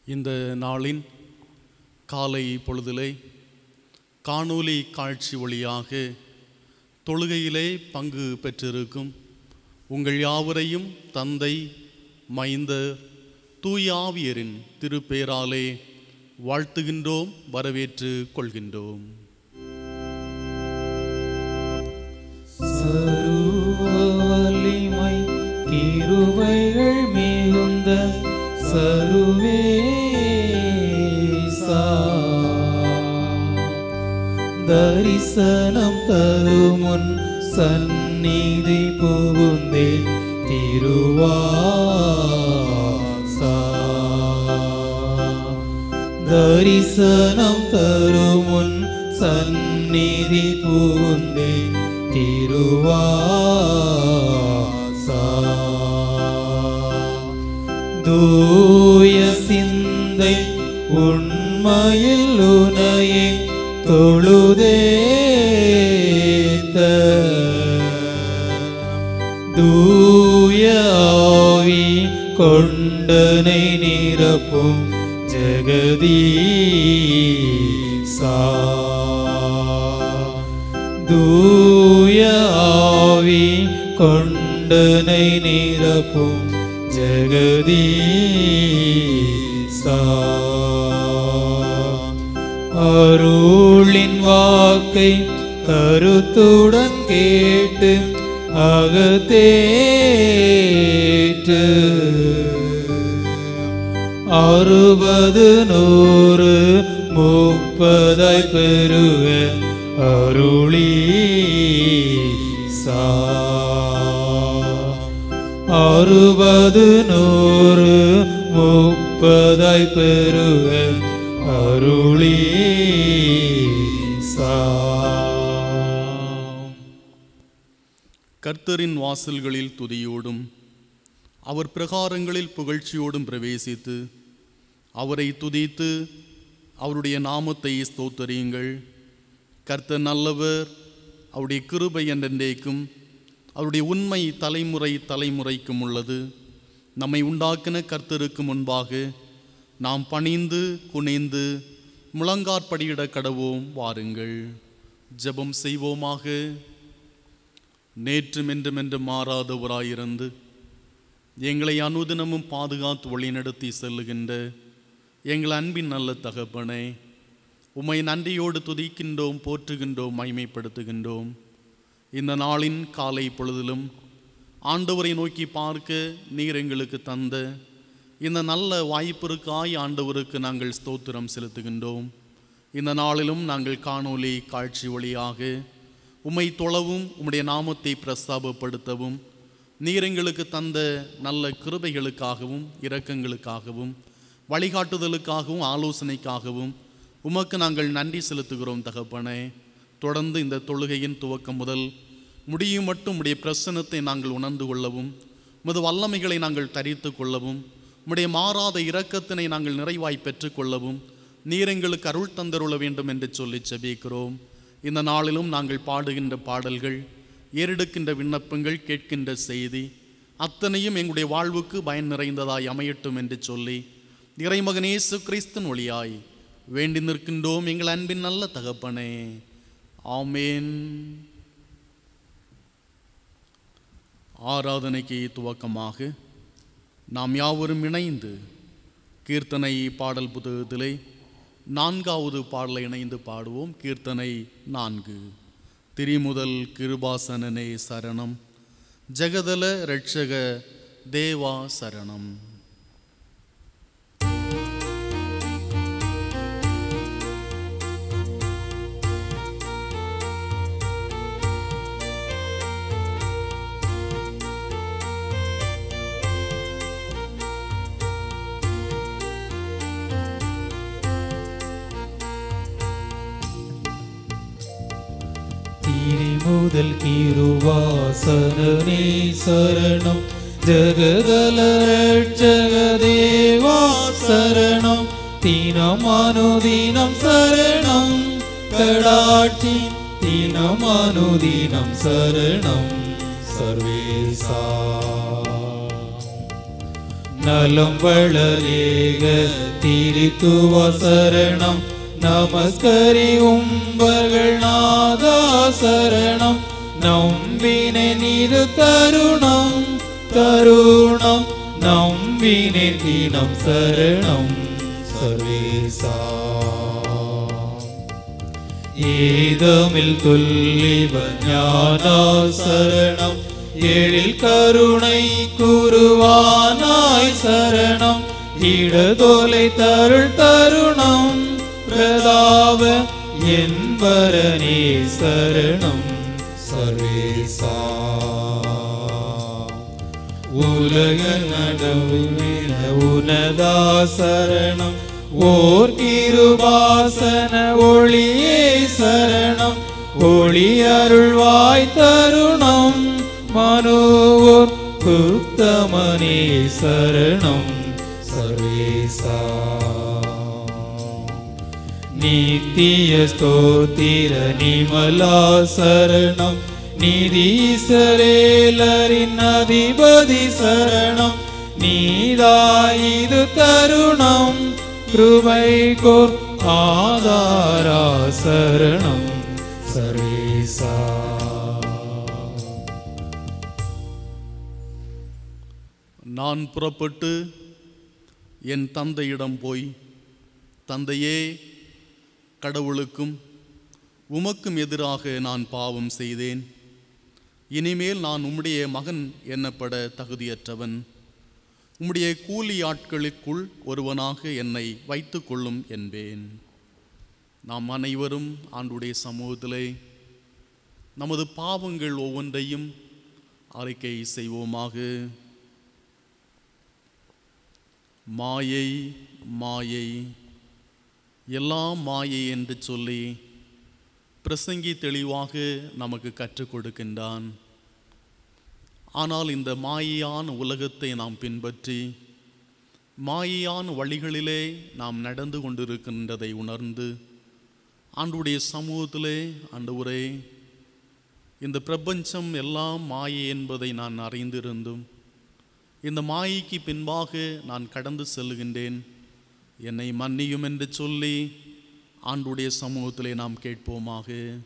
இந்த நாளின் காலை பொழுதிலே காணொளி காட்சி வழியாக தொழுகையிலே பங்கு பெற்றிருக்கும் உங்கள் யாவரையும் தந்தை மைந்தர் தூயாவியரின் திருப்பேராலே வாழ்த்துகின்றோம் வரவேற்று கொள்கின்றோம் சர்வ வலிமை கிருபைகள் மிகுந்த சருவேசா தரிசனம் தருமுன் சந்நிதி புகுந்தே திருவாசா தரிசனம் தருமுன் சந்நிதி புகுந்தே திருவாசா தூய சிந்தை உண்மையில் உனையே தொழுதேத்த தூய ஆவி கொண்டனை நிரப்பும் ஜெகதீசா தூய ஆவி கொண்டனை நிரப்பும் ஜெகதீசா அருளின் வாக்கை கருத்துடன் கேட்டு அகத்தேற்று அறுபது நூறு முப்பதாய் பெருக அருளி சா அறுபது நூறு முப்பதாய் பெருக அருளி சா கர்த்தரின் வாசல்களில் துதியோடும் அவர் பிரகாரங்களில் புகழ்ச்சியோடும் பிரவேசித்து அவரை துதித்து அவருடைய நாமத்தை ஸ்தோத்தரியுங்கள் கர்த்தர் நல்லவர் அவருடைய கிருபை என்றென்றைக்கும் அவருடைய உண்மை தலைமுறை தலைமுறைக்கும் உள்ளது நம்மை உண்டாக்கின கர்த்தருக்கு முன்பாக நாம் பணிந்து குனிந்து முழங்காற்படியிட கடவோம் வாருங்கள் ஜெபம் செய்வோமாக நேற்றும் என்றும் என்றும் மாறாதவராயிருந்து எங்களை அனுதினமும் பாதுகாத்து வழிநடத்தி செல்லுகின்ற எங்கள் அன்பின் நல்ல தகப்பனே உம்மை நன்றியோடு துதிக்கின்றோம் போற்றுகின்றோம் மைமைப்படுத்துகின்றோம் இந்த நாளின் காலை பொழுதிலும் ஆண்டவரை நோக்கி பார்க்க நீர் எங்களுக்கு தந்த இந்த நல்ல வாய்ப்பிற்காய் ஆண்டவருக்கு நாங்கள் ஸ்தோத்திரம் செலுத்துகின்றோம் இந்த நாளிலும் நாங்கள் காணொளி காட்சி வழியாக உம்மை தொழவும் உம்முடைய நாமத்தை பிரஸ்தாபப்படுத்தவும் நீர் எங்களுக்கு தந்த நல்ல கிருபைகளுக்காகவும் இரக்கங்களுக்காகவும் வழிகாட்டுதலுக்காகவும் ஆலோசனைக்காகவும் உமக்கு நாங்கள் நன்றி செலுத்துகிறோம் தகப்பனே தொடர்ந்து இந்த தொழுகையின் துவக்கம் முதல் முடியும் மட்டும் உடைய பிரசனத்தை நாங்கள் உணர்ந்து கொள்ளவும் உமது வல்லமைகளை நாங்கள் தரித்து கொள்ளவும் உம்முடைய மாறாத இரக்கத்தினை நாங்கள் நிறைவாய் பெற்றுக்கொள்ளவும் நீர் எங்களுக்கு அருள் தந்தருள வேண்டும் என்று சொல்லி செபிக்கிறோம் இந்த நாளிலும் நாங்கள் பாடுகின்ற பாடல்கள் ஏறெடுக்கின்ற விண்ணப்பங்கள் கேட்கின்ற செய்தி அத்தனையும் எங்களுடைய வாழ்வுக்கு பயன் நிறைந்ததாய் அமையட்டும் என்று சொல்லி இறைமகனேசு கிறிஸ்தன் ஒளியாய் வேண்டி நிற்கின்றோம் எங்கள் அன்பின் நல்ல தகப்பனே ஆமேன் ஆராதனைக்கு துவக்கமாக நாம் யாவரும் இணைந்து கீர்த்தனை பாடல் புத்தகத்திலே நான்காவது பாடலை இணைந்து பாடுவோம் கீர்த்தனை நான்கு திரிமுதல் கிருபாசனனே சரணம் ஜெகதல ரட்சக தேவா சரணம் திரிமுதல் கிருவாசனனே சரணம் ஜகதல ரட்சக தேவா சரணம் தினம் அனுதினம் சரணம் கடாட்சி தினம் அனுதினம் சரணம் சர்வேசா நலம் வளரேக திரித்துவ சரணம் நமஸ்கரி உம்பர்கள் நாதா சரணம் நம்பினே நீது தருணம் தருணம் நம்பினே தினம் சரணம் சர்வேசா ஏதமில் துல்லிவ ஞானா சரணம் எழில் கருணை குருவானாய் சரணம் இடதோலை தருள் தருணம் பிரதாப என்பரனே சரணம் சர்வேசா உலக நடுவின உனதா சரணம் ஓர் கிருபாசன ஒளியே சரணம் ஒளி அருள்வாய் தருணம் மனோர் குத்தமனே சரணம் சர்வேசா நித்திய ஸ்தோத்திர நிமலா சரணம் நிதீசரேலரின் அதிபதி சரணம் நீதாயிது தருணம் கிருபை கோர் ஆதாரா சரணம் சர்வேசா நான் புறப்பட்டு என் தந்தையிடம் போய் தந்தையே கடவுளுக்கும் உமக்கும் எதிராக நான் பாவம் செய்தேன் இனிமேல் நான் உம்முடைய மகன் எண்ணப்பட தகுதியற்றவன் உம்முடைய கூலி ஆட்களுக்குள் ஒருவனாக என்னை வைத்துக் கொள்ளும் என்பேன் நாம் அனைவரும் ஆண்டுடைய சமூகத்திலே நமது பாவங்கள் ஒவ்வொன்றையும் அறிக்கை செய்வோமாக மாயை மாயை எல்லாம் மாயை என்று சொல்லி பிரசங்கி தெளிவாக நமக்கு கற்றுக் கொடுக்கின்றான் ஆனால் இந்த மாயையான உலகத்தை நாம் பின்பற்றி மாயையான வழிகளிலே நாம் நடந்து கொண்டிருக்கின்றதை உணர்ந்து ஆண்டுடைய சமூகத்திலே ஆண்டவரே இந்த பிரபஞ்சம் எல்லாம் மாயை என்பதை நான் அறிந்திருந்தும் இந்த மாயைக்கு பின்பாக நான் கடந்து செல்கின்றேன் என்னை மன்னியும் என்று சொல்லி ஆண்டுடைய சமூகத்திலே நாம் கேட்போமாக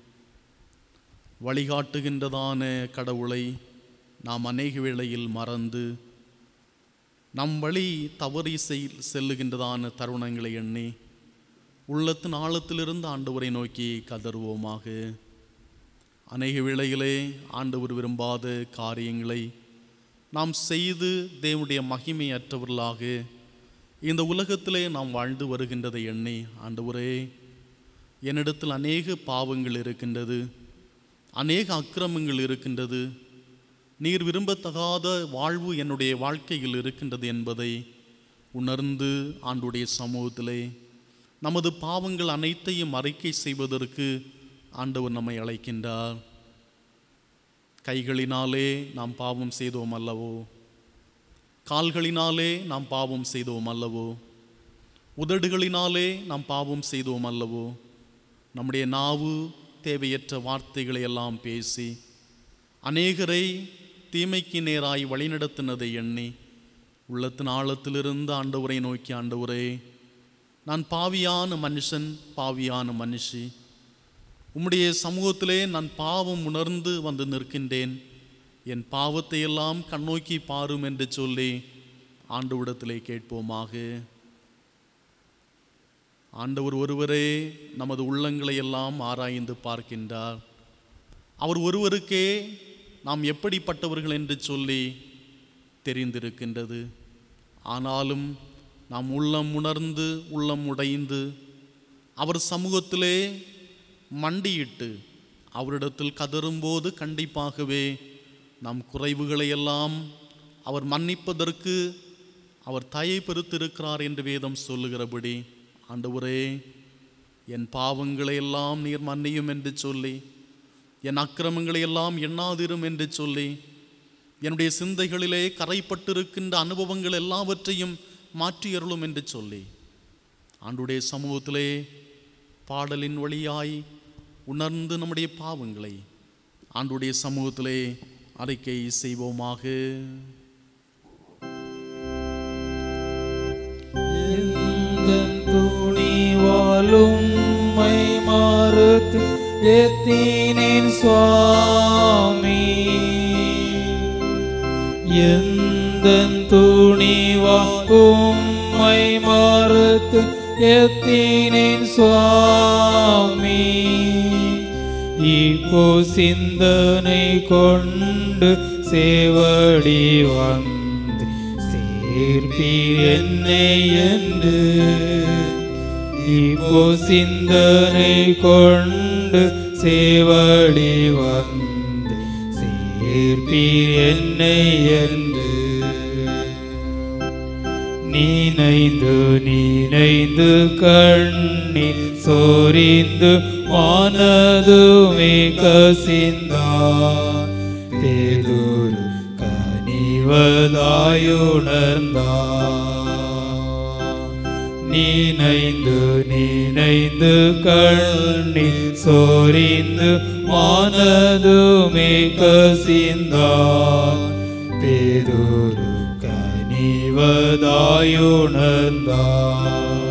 வழிகாட்டுகின்றதான கடவுளை நாம் அநேக வேளையில் மறந்து நம் வழி தவறி செய் செல்லுகின்றதான தருணங்களை எண்ணி உள்ளத்தின் ஆழத்திலிருந்து ஆண்டவரை நோக்கி கதறுவோமாக அநேக வேளையிலே ஆண்டவர் விரும்பாத காரியங்களை நாம் செய்து தேவனுடைய மகிமையற்றவர்களாக இந்த உலகத்திலே நாம் வாழ்ந்து வருகின்றதை எண்ணி ஆண்டவரே என்னிடத்தில் அநேக பாவங்கள் இருக்கின்றது அநேக அக்கிரமங்கள் இருக்கின்றது நீர் விரும்பத்தகாத வாழ்வு என்னுடைய வாழ்க்கையில் இருக்கின்றது என்பதை உணர்ந்து ஆண்டுடைய சமூகத்திலே நமது பாவங்கள் அனைத்தையும் அறிக்கை செய்வதற்கு ஆண்டவர் நம்மை அழைக்கின்றார் கைகளினாலே நாம் பாவம் செய்தோம் அல்லவோ கால்களினாலே நாம் பாவம் செய்தோம் அல்லவோ உதடுகளினாலே நாம் பாவம் செய்தோம் அல்லவோ நம்முடைய நாவு தேவையற்ற வார்த்தைகளை எல்லாம் பேசி அநேகரை தீமைக்கு நேராய் வழிநடத்தினதை எண்ணி உள்ளத்தின் ஆழத்திலிருந்து ஆண்டவரை நோக்கி ஆண்டவரே நான் பாவியான மனுஷன் பாவியான மனுஷி உம்முடைய சமூகத்திலே நான் பாவம் உணர்ந்து வந்து நிற்கின்றேன் என் பாவத்தை எல்லாம் கண்ணோக்கி பாரும் என்று சொல்லி ஆண்டவிடத்திலே கேட்போமாக ஆண்டவர் ஒருவரே நமது உள்ளங்களை எல்லாம் ஆராய்ந்து பார்க்கின்றார் அவர் ஒருவருக்கே நாம் எப்படிப்பட்டவர்கள் என்று சொல்லி தெரிந்திருக்கின்றது ஆனாலும் நாம் உள்ளம் உணர்ந்து உள்ளம் உடைந்து அவர் சமூகத்திலே மண்டியிட்டு அவரிடத்தில் கதறும்போது கண்டிப்பாகவே நம் குறைவுகளை எல்லாம் அவர் மன்னிப்பதற்கு அவர் தயை பெருத்திருக்கிறார் என்று வேதம் சொல்லுகிறபடி ஆண்டவரே என் பாவங்களை எல்லாம் நீர் மன்னியும் என்று சொல்லி என் அக்கிரமங்களை எல்லாம் எண்ணாதிரும் என்று சொல்லி என்னுடைய சிந்தைகளிலே கரைப்பட்டிருக்கின்ற அனுபவங்கள் எல்லாவற்றையும் மாற்றி அருளும் என்று சொல்லி ஆண்டுடைய சமூகத்திலே பாடலின் வழியாய் உணர்ந்து நம்முடைய பாவங்களை ஆண்டுடைய சமூகத்திலே அறிக்கை செய்வோமாக எந்தன் துணிவாலும் மை மறுத்து எத்தினேன் சுவாமி எந்தன் துணிவாலும் மை மறுத்து எத்தினேன் சுவாமி இப்போ சிந்தனை கொண்டு சேவடி வந்து சேர்ப்பீர் என்னை என்று இப்போ சிந்தனை கொண்டு சேவடி வந்து சேர்ப்பீர் என்னை என்று நினைந்து நினைந்து கண்ணீர் சோரிந்து மனதுமே கசிந்தான் தேதூர் கனிவதாயுணர்ந்தான் நினைந்து நினைந்து கண்ணீர் சோரிந்து மனதுமே கசிந்தான் பேதொரு கனிவதாயுணர்ந்தான்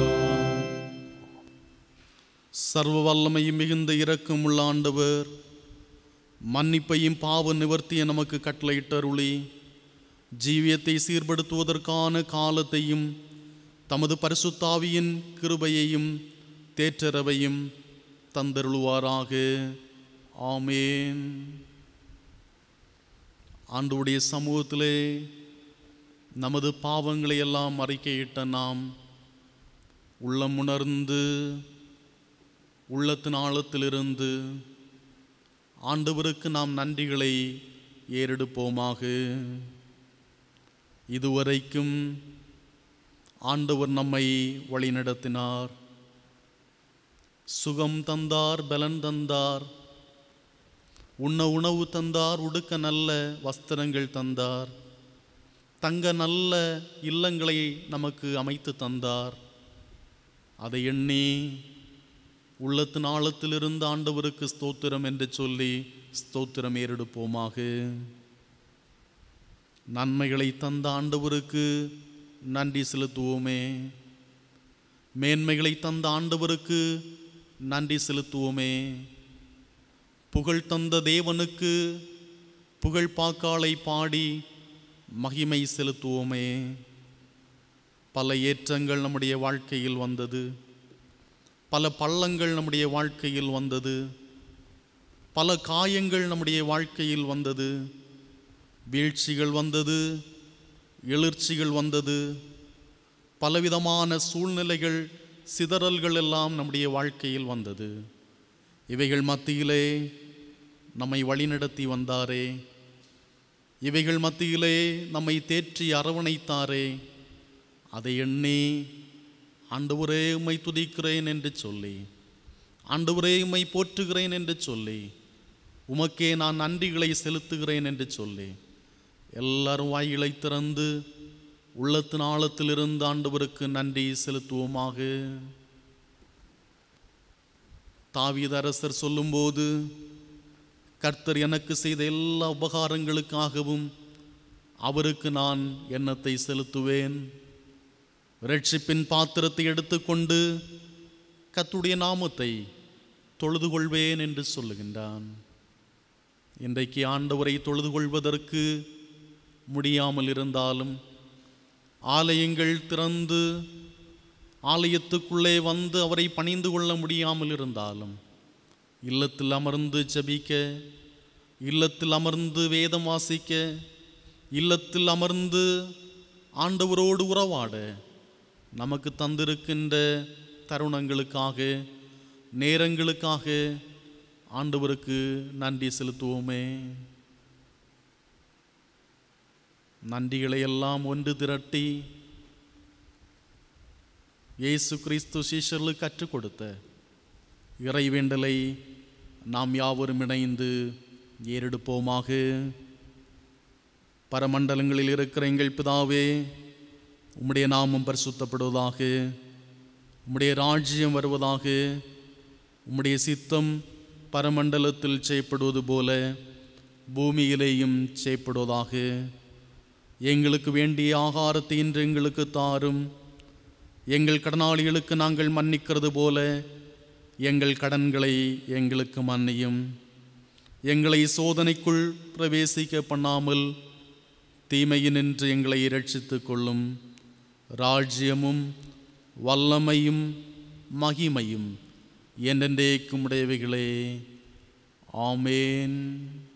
சர்வ வல்லமையும் மிகுந்த இரக்கம் உள்ள ஆண்டவர் மன்னிப்பையும் பாவ நிவர்த்தியை நமக்கு கட்டளையிட்டருளி ஜீவியத்தை சீர்படுத்துவதற்கான காலத்தையும் தமது பரிசுத்தாவியின் கிருபையையும் தேற்றரவையும் தந்தருளுவாராக ஆமேன் ஆண்டவுடைய சமூகத்திலே நமது பாவங்களை எல்லாம் அறிக்கையிட்ட நாம் உள்ளம் உணர்ந்து உள்ளத்தின் ஆழத்திலிருந்து ஆண்டவருக்கு நாம் நன்றிகளை ஏறெடுப்போமாக இதுவரைக்கும் ஆண்டவர் நம்மை வழிநடத்தினார் சுகம் தந்தார் பலன் தந்தார் உண்ண உணவு தந்தார் உடுக்க நல்ல வஸ்திரங்கள் தந்தார் தங்க நல்ல இல்லங்களை நமக்கு அமைத்து தந்தார் அதை எண்ணி உள்ளத்தின் ஆழத்திலிருந்து ஆண்டவருக்கு ஸ்தோத்திரம் என்று சொல்லி ஸ்தோத்திரம் ஏறெடுப்போமாக நன்மைகளை தந்த ஆண்டவருக்கு நன்றி செலுத்துவோமே மேன்மைகளை தந்த ஆண்டவருக்கு நன்றி செலுத்துவோமே புகழ் தந்த தேவனுக்கு புகழ் பாக்காலை பாடி மகிமை செலுத்துவோமே பல ஏற்றங்கள் நம்முடைய வாழ்க்கையில் வந்தது பல பள்ளங்கள் நம்முடைய வாழ்க்கையில் வந்தது பல காயங்கள் நம்முடைய வாழ்க்கையில் வந்தது வீழ்ச்சிகள் வந்தது எழுச்சிகள் வந்தது பலவிதமான சூழ்நிலைகள் சிதறல்கள் எல்லாம் நம்முடைய வாழ்க்கையில் வந்தது இவைகள் மத்தியிலே நம்மை வழிநடத்தி வந்தாரே இவைகள் மத்தியிலே நம்மை தேற்றி அரவணைத்தாரே அதை எண்ணி ஆண்டவரே உம்மை துதிக்கிறேன் என்று சொல்லி ஆண்டவரே உம்மை போற்றுகிறேன் என்று சொல்லி உமக்கே நான் நன்றிகளை செலுத்துகிறேன் என்று சொல்லி எல்லாரும் வாய்களை திறந்து உள்ளத்தின் ஆழத்திலிருந்து ஆண்டவருக்கு நன்றி செலுத்துவோமாக தாவீது அரசர் சொல்லும்போது கர்த்தர் எனக்கு செய்த எல்லா உபகாரங்களுக்காகவும் அவருக்கு நான் எண்ணத்தை செலுத்துவேன் ரட்சிப்பின் பாத்திரத்தை எடுத்துக்கொண்டு கர்த்தருடைய நாமத்தை தொழுது கொள்வேன் என்று சொல்லுகின்றான் இன்றைக்கு ஆண்டவரை தொழுது கொள்வதற்கு முடியாமல் இருந்தாலும் ஆலயங்கள் திறந்து ஆலயத்துக்குள்ளே வந்து அவரை பணிந்து கொள்ள முடியாமல் இருந்தாலும் இல்லத்தில் அமர்ந்து ஜெபிக்க இல்லத்தில் அமர்ந்து வேதம் வாசிக்க இல்லத்தில் அமர்ந்து ஆண்டவரோடு உறவாட நமக்கு தந்திருக்கின்ற தருணங்களுக்காக நேரங்களுக்காக ஆண்டவருக்கு நன்றி செலுத்துவோமே நன்றிகளை எல்லாம் ஒன்று திரட்டி இயேசு கிறிஸ்து சீஷர்களுக்கு கற்றுக் கொடுத்த இறைவேண்டலை நாம் யாவரும் இணைந்து ஏறெடுப்போமாக பரமண்டலங்களில் இருக்கிற எங்கள் பிதாவே உம்முடைய நாமம் பரிசுத்தப்படுவதாக உம்முடைய ராஜ்யம் வருவதாக உம்முடைய சித்தம் பரமண்டலத்தில் செய்யப்படுவது போல பூமியிலேயும் செய்யப்படுவதாக எங்களுக்கு வேண்டிய ஆகாரத்தை இன்று எங்களுக்கு தாரும் எங்கள் கடனாளிகளுக்கு நாங்கள் மன்னிக்கிறது போல எங்கள் கடன்களை எங்களுக்கு மன்னியும் எங்களை சோதனைக்குள் பிரவேசிக்க பண்ணாமல் தீமையினின்று எங்களை இரட்சித்துக் கொள்ளும் ராஜ்யமும் வல்லமையும் மகிமையும் என்றென்றேக்கும் உடையவைகளே ஆமேன்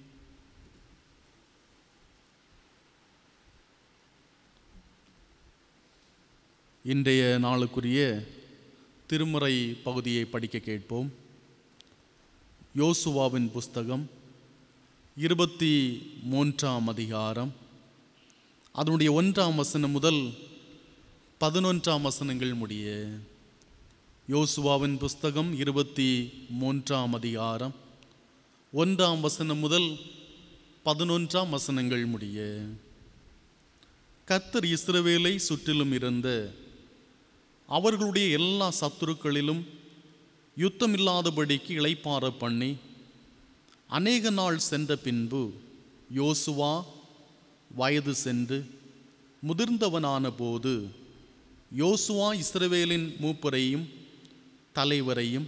இன்றைய நாளுக்குரிய திருமுறை பகுதியை படிக்க கேட்போம் யோசுவாவின் புஸ்தகம் இருபத்தி மூன்றாம் அதிகாரம் அதனுடைய ஒன்றாம் வசனம் முதல் பதினொன்றாம் வசனங்கள் முடிய யோசுவாவின் புஸ்தகம் இருபத்தி மூன்றாம் அதிகாரம் ஒன்றாம் வசனம் முதல் பதினொன்றாம் வசனங்கள் முடிய கர்த்தர் இஸ்ரவேலை சுற்றிலும் இருந்த அவர்களுடைய எல்லா சத்துருக்களிலும் யுத்தமில்லாதபடிக்கு இளைப்பாற பண்ணி அநேக நாள் சென்ற பின்பு யோசுவா வயது சென்று முதிர்ந்தவனான போது யோசுவா இஸ்ரவேலின் மூப்பரையும் தலைவரையும்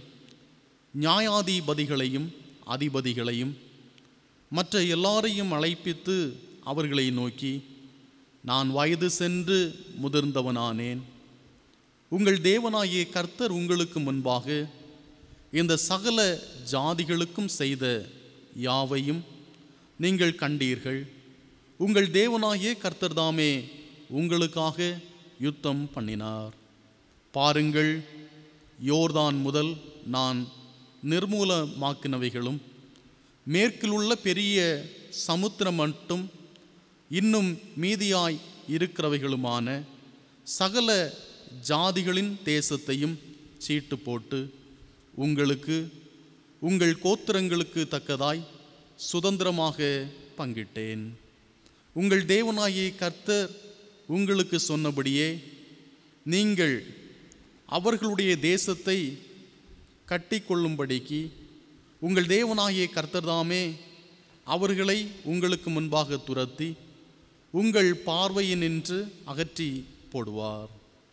நியாயாதிபதிகளையும் அதிபதிகளையும் மற்ற எல்லாரையும் அழைப்பித்து அவர்களை நோக்கி நான் வயது சென்று முதிர்ந்தவனானேன் உங்கள் தேவனாகிய கர்த்தர் உங்களுக்கு முன்பாக இந்த சகல ஜாதிகளுக்கும் செய்த யாவையும் நீங்கள் கண்டீர்கள் உங்கள் தேவனாகிய கர்த்தர் தாமே உங்களுக்காக யுத்தம் பண்ணினார் பாருங்கள் யோர்தான் முதல் நான் நிர்மூலமாக்கினவைகளும் மேற்கில் உள்ள பெரிய சமுத்திரம் மட்டும் இன்னும் மீதியாய் இருக்கிறவைகளுமான சகல ஜாதிகளின் தேசத்தையும் சீட்டு போட்டு உங்களுக்கு உங்கள் கோத்திரங்களுக்கு தக்கதாய் சுதந்திரமாக பங்கிட்டேன் உங்கள் தேவனாகிய கர்த்தர் உங்களுக்கு சொன்னபடியே நீங்கள் அவர்களுடைய தேசத்தை கட்டிக்கொள்ளும்படிக்கு உங்கள் தேவனாகிய கர்த்தர்தாமே அவர்களை உங்களுக்கு முன்பாக துரத்தி உங்கள் பார்வையினின்று அகற்றி போடுவார்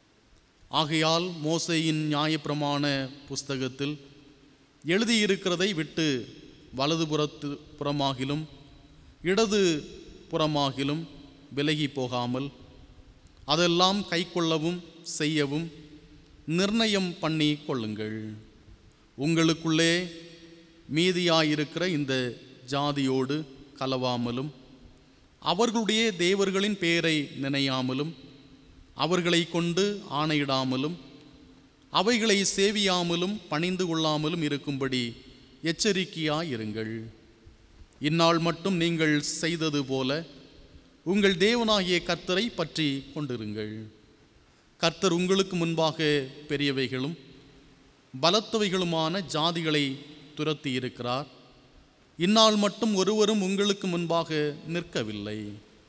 ஆகையால் மோசையின் நியாயப்பிரமாண புஸ்தகத்தில் எழுதியிருக்கிறதை விட்டு வலது புறத்து புறமாகிலும் இடது புறமாகிலும் விலகி போகாமல் அதெல்லாம் கைக்கொள்ளவும் செய்யவும் நிர்ணயம் பண்ணி கொள்ளுங்கள் உங்களுக்குள்ளே மீதியாயிருக்கிற இந்த ஜாதியோடு கலவாமலும் அவர்களுடைய தேவர்களின் பேரை நினையாமலும் அவர்களை கொண்டு ஆணையிடாமலும் அவைகளை சேவியாமலும் பணிந்து கொள்ளாமலும் இருக்கும்படி எச்சரிக்கையாயிருங்கள் இந்நாள் மட்டும் நீங்கள் செய்தது போல உங்கள் தேவனாகிய கர்த்தரை பற்றி கொண்டிருங்கள் கர்த்தர் உங்களுக்கு முன்பாக பெரியவைகளும் பலத்தவைகளுமான ஜாதிகளை துரத்தி இருக்கிறார் இந்நாள் மட்டும் ஒருவரும் உங்களுக்கு முன்பாக நிற்கவில்லை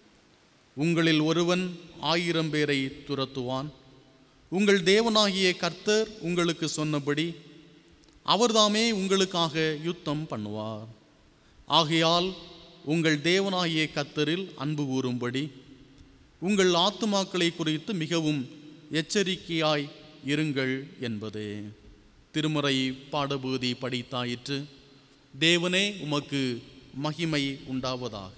உங்களில் ஒருவன் ஆயிரம் பேரை துரத்துவான் உங்கள் தேவனாகிய கர்த்தர் உங்களுக்கு சொன்னபடி அவர்தாமே உங்களுக்காக யுத்தம் பண்ணுவார் ஆகையால் உங்கள் தேவனாகிய கர்த்தரில் அன்பு கூறும்படி உங்கள் ஆத்துமாக்களை குறித்து மிகவும் எச்சரிக்கையாய் இருங்கள் என்பதே திருமறை பாடபூதி படித்தாயிற்று தேவனே உமக்கு மகிமை உண்டாவதாக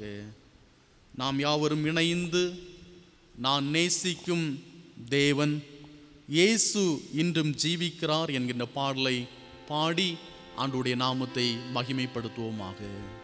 நாம் யாவரும் இணைந்து நான் நேசிக்கும் தேவன் இயேசு இன்றும் ஜீவிக்கிறார் என்கின்ற பாடலை பாடி ஆண்டுடைய நாமத்தை மகிமைப்படுத்துவோமாக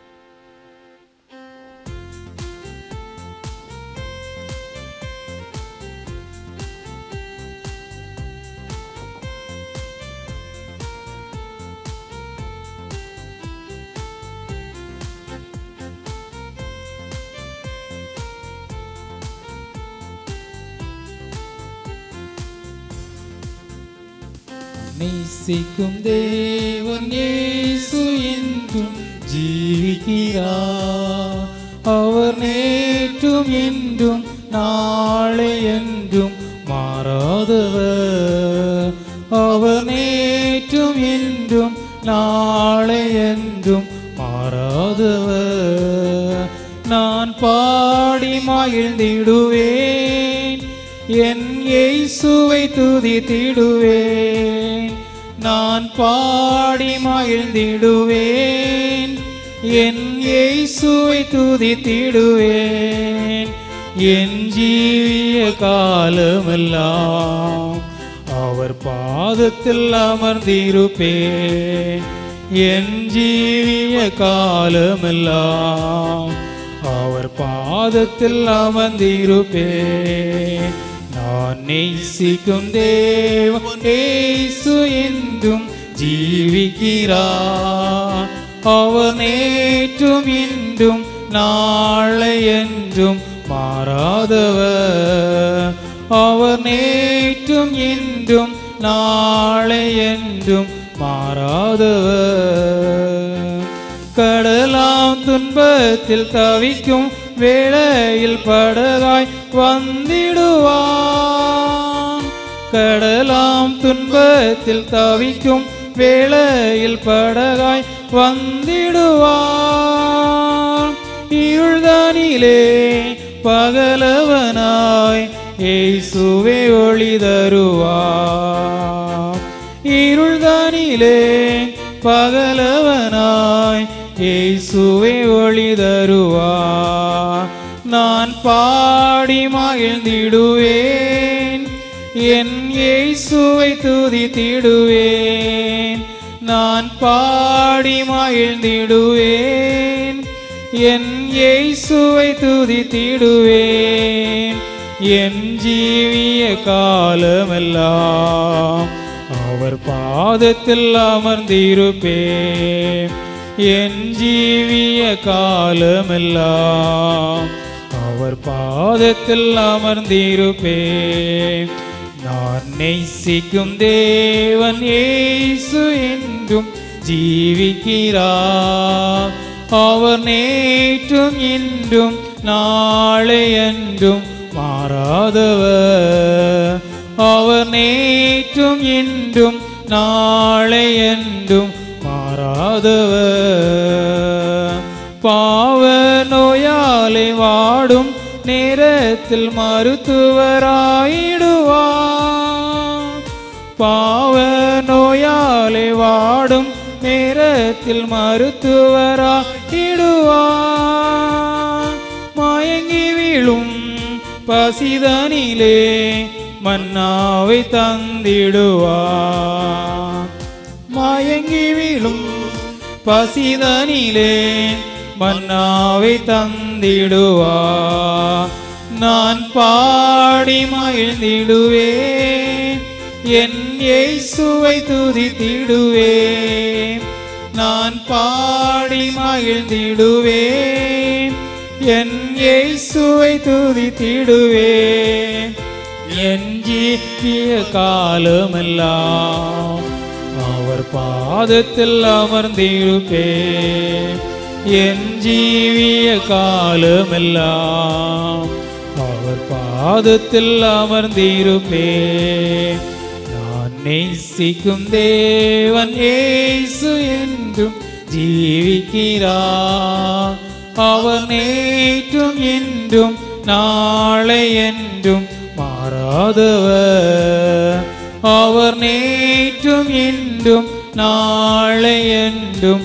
நேசிக்கும் தேவன் இயேசு என்றும் ஜீவிக்கிறார் அவர் நேற்றும் என்றும் நாளை என்றும் மாறாதவர் அவர் நேற்றும் என்றும் நாளை என்றும் மாறாதவர் நான் பாடி மகிழ்ந்திடுவேன் என் இயேசுவை துதித்திடுவேன் நான் பாடி மகிழ்ந்திடுவேன் என் இயேசுவை துதித்திடுவேன் என் ஜீவிய காலமெல்லாம் அவர் பாதத்தில் அமர்ந்திருப்பேன் என் ஜீவிய காலமெல்லாம் அவர் பாதத்தில் அமர்ந்திருப்பேன் நான் நேசிக்கும் தேவன் ஏசு என்றும் ஜீவிக்கிறார் அவர் நேற்றும் இன்றும் நாளை என்றும் மாறாதவர் அவர் நேற்றும் இன்றும் நாளை என்றும் மாறாதவர் கடலாம் துன்பத்தில் தவிக்கும் வேளையில் படகாய் வந்திடுவான் கடலாம் துன்பத்தில் தவிக்கும் வேளையில் படகாய் வந்திடுவான் இருள்தானிலே பகலவனாய் இயேசுவே ஒளி தருவார் இருள்தானிலே பகலவனாய் இயேசுவே ஒளி தருவார் நான் பாடி மகிழ்ந்திடுவேன் என் இயேசுவை துதித்திடுவேன் நான் பாடி மகிழ்ந்திடுவேன் என் இயேசுவை துதித்திடுவேன் என் ஜீவிய காலமெல்லாம் அவர் பாதத்தில் அமர்ந்திருப்பேன் என் ஜீவிய காலமெல்லாம் அவர் பாதத்தில் அமர்ந்திருப்பேன் நான் நேசிக்கும் தேவன் இயேசு என்றும் ஜீவிக்கிறார் அவர் நேற்றும் இன்றும் நாளை என்றும் மாறாதவர் அவர் நேற்றும் இன்றும் நாளை என்றும் மாறாதவர் பாவ நோயாலே வாடும் நேரத்தில் மருத்துவராயிடுவார் பாவ நோயாலே வாடும் நேரத்தில் மருத்துவராயிடுவார் மயங்கி விழும் பசிதனிலே மன்னாவை தந்திடுவார் மயங்கி விழும் பசிதனிலே மன்னாவை தந்திடுவார் நான் பாடி மகிழ்ந்திடுவேன் என் இயேசுவை துதித்திடுவேன் நான் பாடி மகிழ்ந்திடுவேன் என் இயேசுவை துதித்திடுவேன் என் ஜீவிய காலமெல்லாம் அவர் பாதத்தில் அமர்ந்திருப்பேன் என் ஜீவிய காலமெல்லாம் அவர் பாதத்தில் அமர்ந்திருப்பேன் நான் நேசிக்கும் தேவன் இயேசு என்றும் ஜீவிக்கிறார் அவர் நேற்றும் இன்றும் நாளை என்றும் மாறாதவர் அவர் நேற்றும் இன்றும் நாளை என்றும்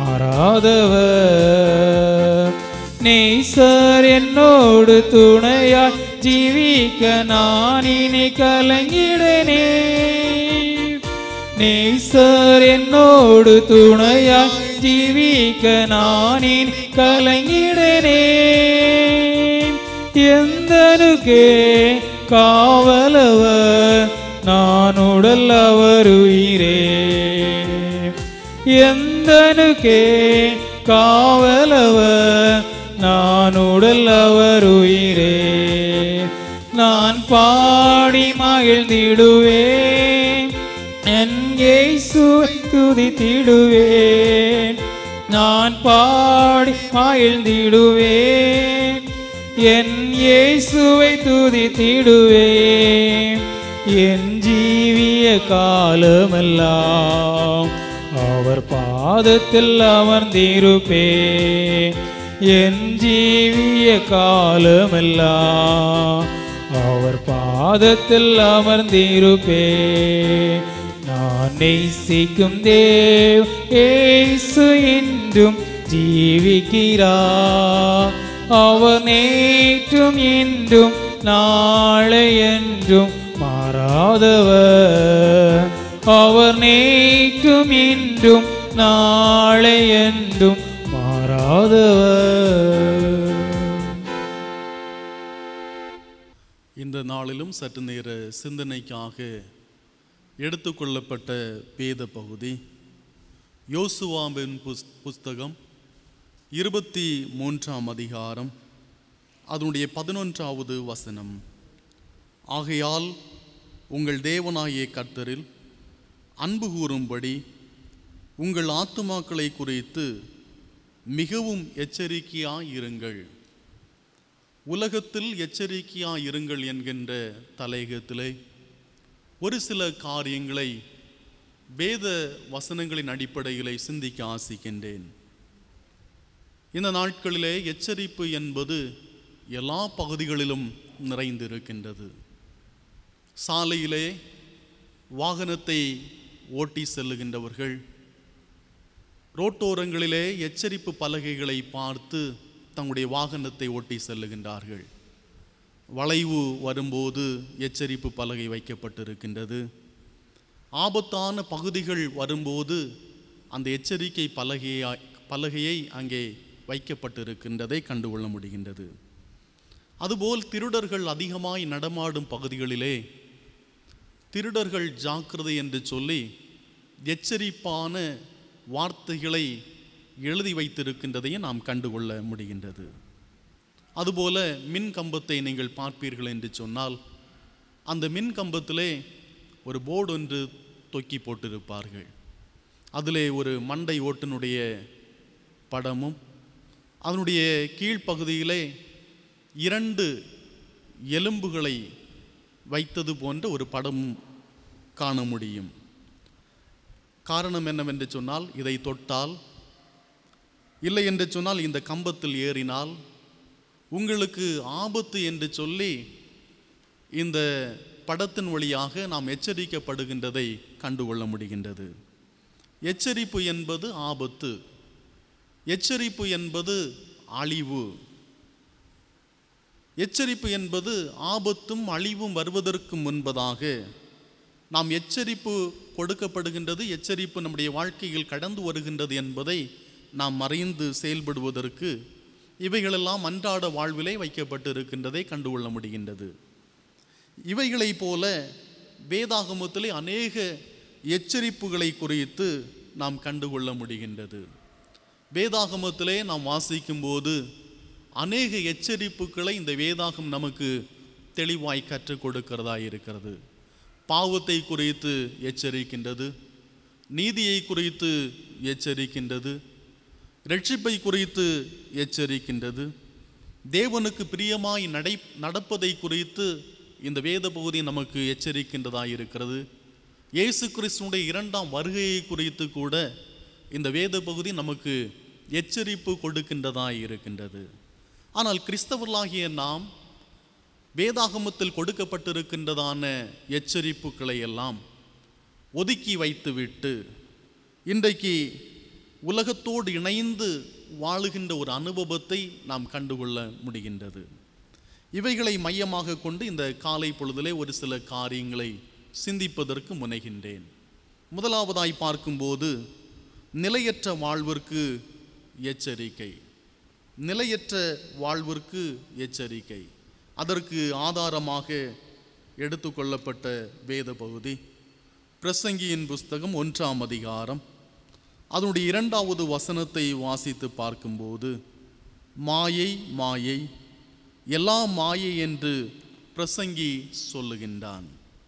மாறாதவர் நேசர் என்னோடு துணையாய் ஜீவிக்க நான் இனி கலங்கிடனே நேசர் என்னோடு துணையாய் ஜீவிக்க நான் இனி கலங்கிடனே எந்தனுக்கே காவலவர் நான் உடல் அவர் உயிரே எந்தனுக்கே காவலவர் நான் உடல் அவர் உயிரே நான் பாடி மகிழ்ந்திடுவேன் என் இயேசுவை துதித்திடுவேன் நான் பாடி மகிழ்ந்திடுவேன் என் இயேசுவை துதித்திடுவேன் என் ஜீவிய காலமெல்லாம் அவர் பாதத்தில் அமர்ந்திருப்பேன் என் ஜீவிய காலமெல்லாம் அவர் பாதத்தில் அமர்ந்திருப்பே நான் நேசிக்கும் தேவ் ஏசு என்றும் ஜீவிக்கிறார் அவர் நேற்றும் என்றும் நாளை என்றும் மாறாதவர் அவர் நேற்றும் என்றும் நாளை என்றும் மாறாதவர் இந்த நாளிலும் சற்று நேர சிந்தனைக்காக எடுத்துக்கொள்ளப்பட்ட வேத பகுதி யோசுவாவின் புஸ் புஸ்தகம் இருபத்தி மூன்றாம் அதிகாரம் அதனுடைய பதினொன்றாவது வசனம் ஆகையால் உங்கள் தேவனாகிய கர்த்தரில் அன்பு கூறும்படி உங்கள் ஆத்துமாக்களை குறித்து மிகவும் எச்சரிக்கையாயிருங்கள் உலகத்தில் எச்சரிக்கையாய் இருங்கள் என்கின்ற தலையகத்திலே ஒரு சில காரியங்களை வேத வசனங்களின் அடிப்படையிலே சிந்திக்க ஆசிக்கின்றேன் இந்த நாட்களிலே எச்சரிப்பு என்பது எல்லா பகுதிகளிலும் நிறைந்திருக்கின்றது சாலையிலே வாகனத்தை ஓட்டி செல்லுகின்றவர்கள் ரோட்டோரங்களிலே எச்சரிப்பு பலகைகளை பார்த்து தங்களுடைய வாகனத்தை ஓட்டி செல்லுகின்றார்கள் வளைவு வரும்போது எச்சரிப்பு பலகை வைக்கப்பட்டிருக்கின்றது ஆபத்தான பகுதிகள் வரும்போது அந்த எச்சரிக்கை பலகையை பலகையை அங்கே வைக்கப்பட்டிருக்கின்றதை கண்டுகொள்ள முடிகின்றது அதுபோல் திருடர்கள் அதிகமாய் நடமாடும் பகுதிகளிலே திருடர்கள் ஜாக்கிரதை என்று சொல்லி எச்சரிப்பான வார்த்தைகளை எழுதி வைத்திருக்கின்றதையும் நாம் கண்டுகொள்ள முடிகின்றது அதுபோல மின் கம்பத்தை நீங்கள் பார்ப்பீர்கள் என்று சொன்னால் அந்த மின் கம்பத்திலே ஒரு போர்டு ஒன்று தொக்கி போட்டிருப்பார்கள் அதிலே ஒரு மண்டை ஓட்டினுடைய படமும் அதனுடைய கீழ்ப்பகுதியிலே இரண்டு எலும்புகளை வைத்தது போன்ற ஒரு படமும் காண முடியும் காரணம் என்னவென்று சொன்னால் இதை தொட்டால் இல்லை என்று சொன்னால் இந்த கம்பத்தில் ஏறினால் உங்களுக்கு ஆபத்து என்று சொல்லி இந்த படத்தின் வழியாக நாம் எச்சரிக்கப்படுகின்றதை கண்டுகொள்ள முடிகின்றது எச்சரிப்பு என்பது ஆபத்து எச்சரிப்பு என்பது அழிவு எச்சரிப்பு என்பது ஆபத்தும் அழிவும் வருவதற்கு முன்பதாக நாம் எச்சரிப்பு கொடுக்கப்படுகின்றது எச்சரிப்பு நம்முடைய வாழ்க்கையில் கடந்து வருகின்றது என்பதை நாம் மறைந்து செயல்படுவதற்கு இவைகளெல்லாம் அன்றாட வாழ்விலே வைக்கப்பட்டு இருக்கின்றதை கண்டுகொள்ள முடிகின்றது இவைகளைப் போல வேதாகமத்திலே அநேக எச்சரிப்புகளை குறித்து நாம் கண்டுகொள்ள முடிகின்றது வேதாகமத்திலே நாம் வாசிக்கும்போது அநேக எச்சரிப்புகளை இந்த வேதாகம் நமக்கு தெளிவாய் கற்றுக் கொடுக்கிறதா இருக்கிறது பாவத்தை குறித்து எச்சரிக்கின்றது நீதியை குறித்து எச்சரிக்கின்றது ரட்சிப்பை குறித்து எச்சரிக்கின்றது தேவனுக்கு பிரியமாய் நடை நடப்பதை குறித்து இந்த வேத பகுதி நமக்கு எச்சரிக்கின்றதாக இருக்கிறது இயேசு கிறிஸ்துடைய இரண்டாம் வருகையை குறித்து கூட இந்த வேத பகுதி நமக்கு எச்சரிப்பு கொடுக்கின்றதாக இருக்கின்றது ஆனால் கிறிஸ்தவர்களாகிய நாம் வேதாகமத்தில் கொடுக்கப்பட்டிருக்கின்றதான எச்சரிப்புகளை எல்லாம் ஒதுக்கி வைத்துவிட்டு இன்றைக்கு உலகத்தோடு இணைந்து வாழுகின்ற ஒரு அனுபவத்தை நாம் கண்டுகொள்ள முடிகின்றது இவைகளை மையமாக கொண்டு இந்த காலை பொழுதிலே ஒரு சில காரியங்களை சிந்திப்பதற்கு முனைகின்றேன் முதலாவதாய் பார்க்கும்போது நிலையற்ற வாழ்விற்கு எச்சரிக்கை நிலையற்ற வாழ்விற்கு எச்சரிக்கை அதற்கு ஆதாரமாக எடுத்துக்கொள்ளப்பட்ட வேத பகுதி பிரசங்கியின் புஸ்தகம் ஒன்றாம் அதிகாரம் அதனுடைய இரண்டாவது வசனத்தை வாசித்து பார்க்கும்போது மாயை மாயை எல்லாம் மாயை என்று பிரசங்கி சொல்லுகின்றான்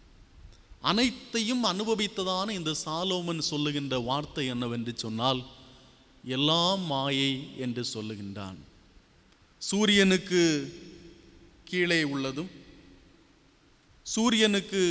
அனைத்தையும் அனுபவித்ததான இந்த சாலோமன் சொல்லுகின்ற வார்த்தை என்னவென்று சொன்னால் எல்லாம் மாயை என்று சொல்லுகின்றான் சூரியனுக்கு கீழே உள்ளதும் சூரியனுக்கு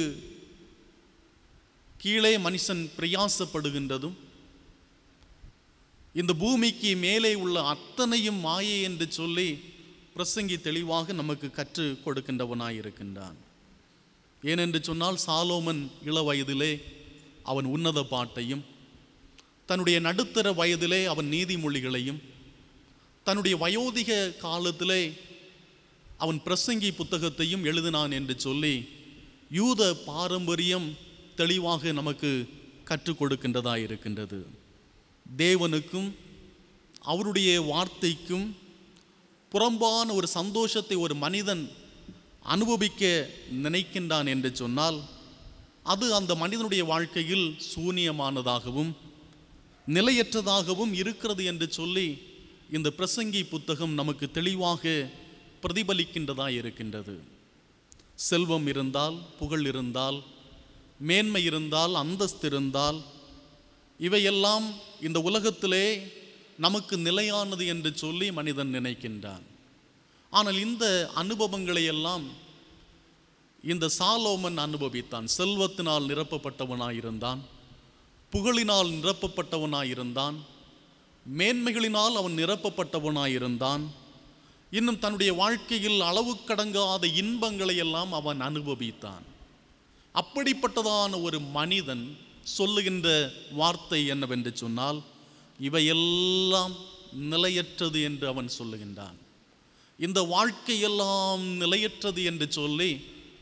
கீழே மனுஷன் பிரயாசப்படுகின்றதும் இந்த பூமிக்கு மேலே உள்ள அத்தனையும் மாயை என்று சொல்லி பிரசங்கி தெளிவாக நமக்கு கற்றுக் கொடுக்கின்றவனாய் இருக்கின்றான் ஏனென்று சொன்னால் சாலோமன் இள வயதிலே அவன் உன்னத பாட்டையும் தன்னுடைய நடுத்தர வயதிலே அவன் நீதிமொழிகளையும் தன்னுடைய வயோதிக காலத்திலே அவன் பிரசங்கி புத்தகத்தையும் எழுதினான் என்று சொல்லி யூத பாரம்பரியம் தெளிவாக நமக்கு கற்றுக் கொடுக்கின்றதா இருக்கின்றது தேவனுக்கும் அவருடைய வார்த்தைக்கும் புறம்பான ஒரு சந்தோஷத்தை ஒரு மனிதன் அனுபவிக்க நினைக்கின்றான் என்று சொன்னால் அது அந்த மனிதனுடைய வாழ்க்கையில் சூனியமானதாகவும் நிலையற்றதாகவும் இருக்கிறது என்று சொல்லி இந்த பிரசங்கி புத்தகம் நமக்கு தெளிவாக பிரதிபலிக்கின்றதா இருக்கின்றது செல்வம் இருந்தால் புகழ் இருந்தால் மேன்மை இருந்தால் அந்தஸ்து இருந்தால் இவையெல்லாம் இந்த உலகத்திலே நமக்கு நிலையானது என்று சொல்லி மனிதன் நினைக்கின்றான் ஆனால் இந்த அனுபவங்களை எல்லாம் இந்த சாலோமன் அனுபவித்தான் செல்வத்தினால் நிரப்பப்பட்டவனாயிருந்தான் புகழினால் நிரப்பப்பட்டவனாயிருந்தான் மேன்மைகளினால் அவன் நிரப்பப்பட்டவனாயிருந்தான் இன்னும் தன்னுடைய வாழ்க்கையில் அளவு கடங்காத இன்பங்களை எல்லாம் அவன் அனுபவித்தான் அப்படிப்பட்டதான ஒரு மனிதன் சொல்லுகின்ற வார்த்தை என்னவென்று சொன்னால் இவையெல்லாம் நிலையற்றது என்று அவன் சொல்லுகின்றான் இந்த வாழ்க்கையெல்லாம் நிலையற்றது என்று சொல்லி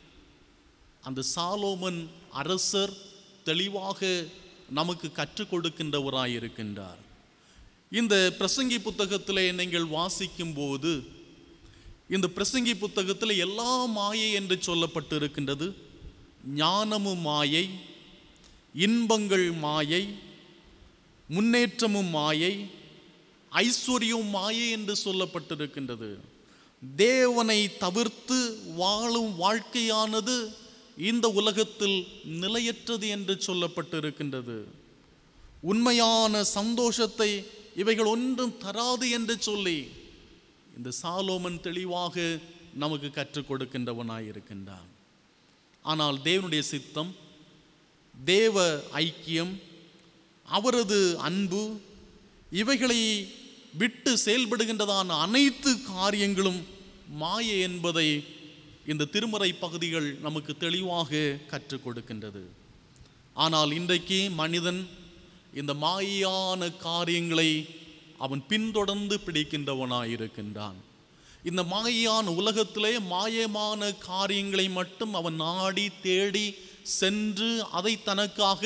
அந்த சாலோமன் அரசர் தெளிவாக நமக்கு கற்றுக் கொடுக்கின்றவராயிருக்கின்றார் இந்த பிரசங்கி புத்தகத்திலே நீங்கள் வாசிக்கும் போது இந்த பிரசங்கி புத்தகத்தில் எல்லா மாயை என்று சொல்லப்பட்டு இருக்கின்றது ஞானமும் மாயை இன்பங்கள் மாயை முன்னேற்றமும் மாயை ஐஸ்வர்யம் மாயை என்று சொல்லப்பட்டிருக்கின்றது தேவனை தவிர்த்து வாழும் வாழ்க்கையானது இந்த உலகத்தில் நிலையற்றது என்று சொல்லப்பட்டிருக்கின்றது உண்மையான சந்தோஷத்தை இவைகள் ஒன்றும் தராது என்று சொல்லி இந்த சாலோமன் தெளிவாக நமக்கு கற்றுக் கொடுக்கின்றவனாயிருக்கின்றான் ஆனால் தேவனுடைய சித்தம் தேவ ஐக்கியம் அவரது அன்பு இவைகளை விட்டு செயல்படுகின்றதான அனைத்து காரியங்களும் மாயை என்பதை இந்த திருமறை பகுதிகள் நமக்கு தெளிவாக கற்றுக் கொடுக்கின்றது ஆனால் இன்றைக்கு மனிதன் இந்த மாயான காரியங்களை அவன் பின்தொடர்ந்து பிடிக்கின்றவனாயிருக்கின்றான் இந்த மாயான உலகத்திலே மாயமான காரியங்களை மட்டும் அவன் நாடி தேடி சென்று அதை தனக்காக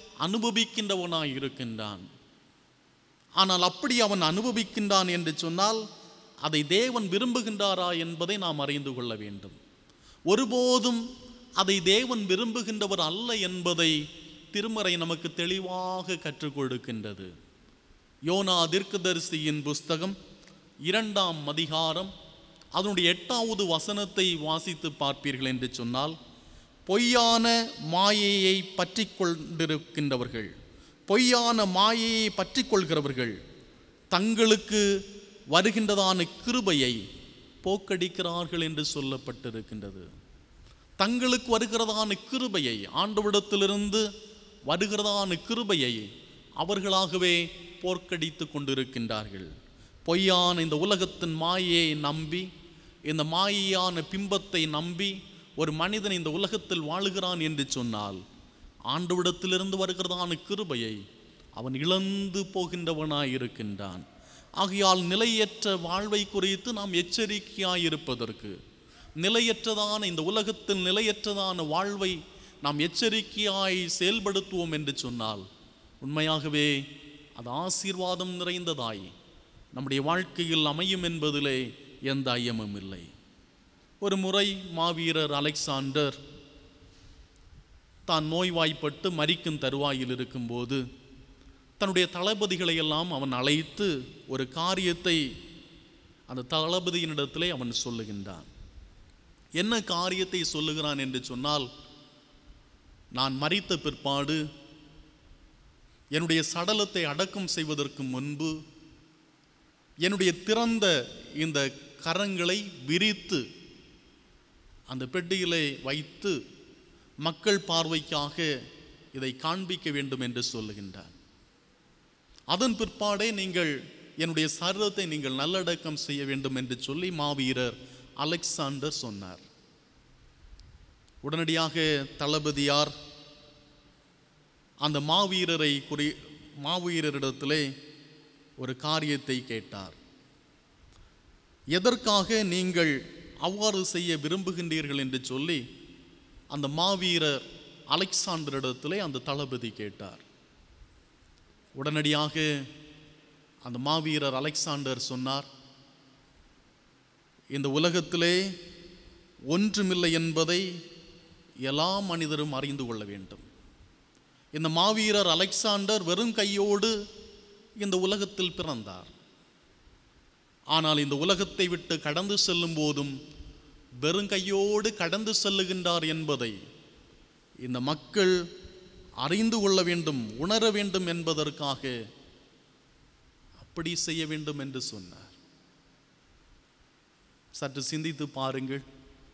அனுபவிக்கின்றவனாயிருக்கின்றான் ஆனால் அப்படி அவன் அனுபவிக்கின்றான் என்று சொன்னால் அதை தேவன் விரும்புகின்றாரா என்பதை நாம் அறிந்து கொள்ள வேண்டும் ஒருபோதும் அதை தேவன் விரும்புகின்றவர் அல்ல என்பதை திருமறை நமக்கு தெளிவாக கற்றுக் கொடுக்கின்றது யோனா தீர்க்கதரிசியின் புஸ்தகம் இரண்டாம் அதிகாரம் அதனுடைய எட்டாவது வசனத்தை வாசித்து பார்ப்பீர்கள் என்று சொன்னால் பொய்யான மாயையை பற்றி கொண்டிருக்கின்றவர்கள் பொய்யான மாயையை பற்றி கொள்கிறவர்கள் தங்களுக்கு வருகின்றதான கிருபையை போக்கடிக்கிறார்கள் என்று சொல்லப்பட்டிருக்கின்றது தங்களுக்கு வருகிறதான கிருபையை ஆண்டவிடத்திலிருந்து வருகிறதான கிருபையை அவர்களாகவே போர்க்கடித்து கொண்டிருக்கின்றார்கள் பொய்யான இந்த உலகத்தின் மாயையை நம்பி இந்த மாயையான பிம்பத்தை நம்பி ஒரு மனிதன் இந்த உலகத்தில் வாழுகிறான் என்று சொன்னால் ஆண்டவிடத்திலிருந்து வருகிறதான கிருபையை அவன் இழந்து போகின்றவனாய் இருக்கின்றான் ஆகையால் நிலையற்ற வாழ்வை குறித்து நாம் எச்சரிக்கையாயிருப்பதற்கு நிலையற்றதான இந்த உலகத்தில் நிலையற்றதான வாழ்வை நாம் எச்சரிக்கையாய் செயல்படுத்துவோம் என்று சொன்னால் உண்மையாகவே அது ஆசீர்வாதம் நிறைந்ததாய் நம்முடைய வாழ்க்கையில் அமையும் என்பதிலே எந்த ஐயமும் இல்லை ஒரு முறை மாவீரர் அலெக்சாண்டர் தான் நோய்வாய்ப்பட்டு மரிக்கும் தருவாயில் இருக்கும்போது தன்னுடைய தளபதிகளை எல்லாம் அவன் அழைத்து ஒரு காரியத்தை அந்த தளபதியினிடத்திலே அவன் சொல்லுகின்றான் என்ன காரியத்தை சொல்லுகிறான் என்று சொன்னால் நான் மரித்த பிற்பாடு என்னுடைய சடலத்தை அடக்கம் செய்வதற்கு முன்பு என்னுடைய திறந்த இந்த கரங்களை விரித்து அந்த பெட்டியிலே வைத்து மக்கள் பார்வைக்காக இதை காண்பிக்க வேண்டும் என்று சொல்லுகின்றார் அதன் பிற்பாடே நீங்கள் என்னுடைய சரீரத்தை நீங்கள் நல்லடக்கம் செய்ய வேண்டும் என்று சொல்லி மாவீரர் அலெக்சாண்டர் சொன்னார் உடனடியாக தளபதியார் அந்த மாவீரரை குறி மாவீரரிடத்திலே ஒரு காரியத்தை கேட்டார் எதற்காக நீங்கள் அவ்வாறு செய்ய விரும்புகின்றீர்கள் என்று சொல்லி அந்த மாவீரர் அலெக்சாண்டரிடத்திலே அந்த தளபதி கேட்டார் உடனடியாக அந்த மாவீரர் அலெக்சாண்டர் சொன்னார் இந்த உலகத்திலே ஒன்றுமில்லை என்பதை எல்லா மனிதரும் அறிந்து கொள்ள வேண்டும் இந்த மாவீரர் அலெக்சாண்டர் வெறும் கையோடு இந்த உலகத்தில் பிறந்தார் ஆனால் இந்த உலகத்தை விட்டு கடந்து செல்லும் போதும் வெறும் கையோடு கடந்து செல்லுகின்றார் என்பதை இந்த மக்கள் அறிந்து கொள்ள வேண்டும் உணர வேண்டும் என்பதற்காக அப்படி செய்ய வேண்டும் என்று சொன்னார் சற்று சிந்தித்து பாருங்கள்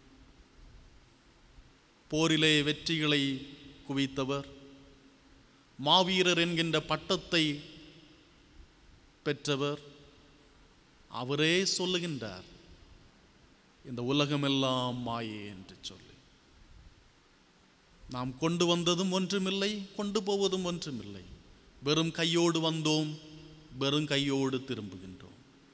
போரிலே வெற்றிகளை குவித்தவர் மாவீரர் என்கின்ற பட்டத்தை பெற்றவர் அவரே சொல்லுகின்றார் இந்த உலகமெல்லாம் மாயே என்று சொல்லி நாம் கொண்டு வந்ததும் ஒன்றுமில்லை கொண்டு போவதும் ஒன்றுமில்லை வெறும் கையோடு வந்தோம் வெறும் கையோடு திரும்புகின்றோம்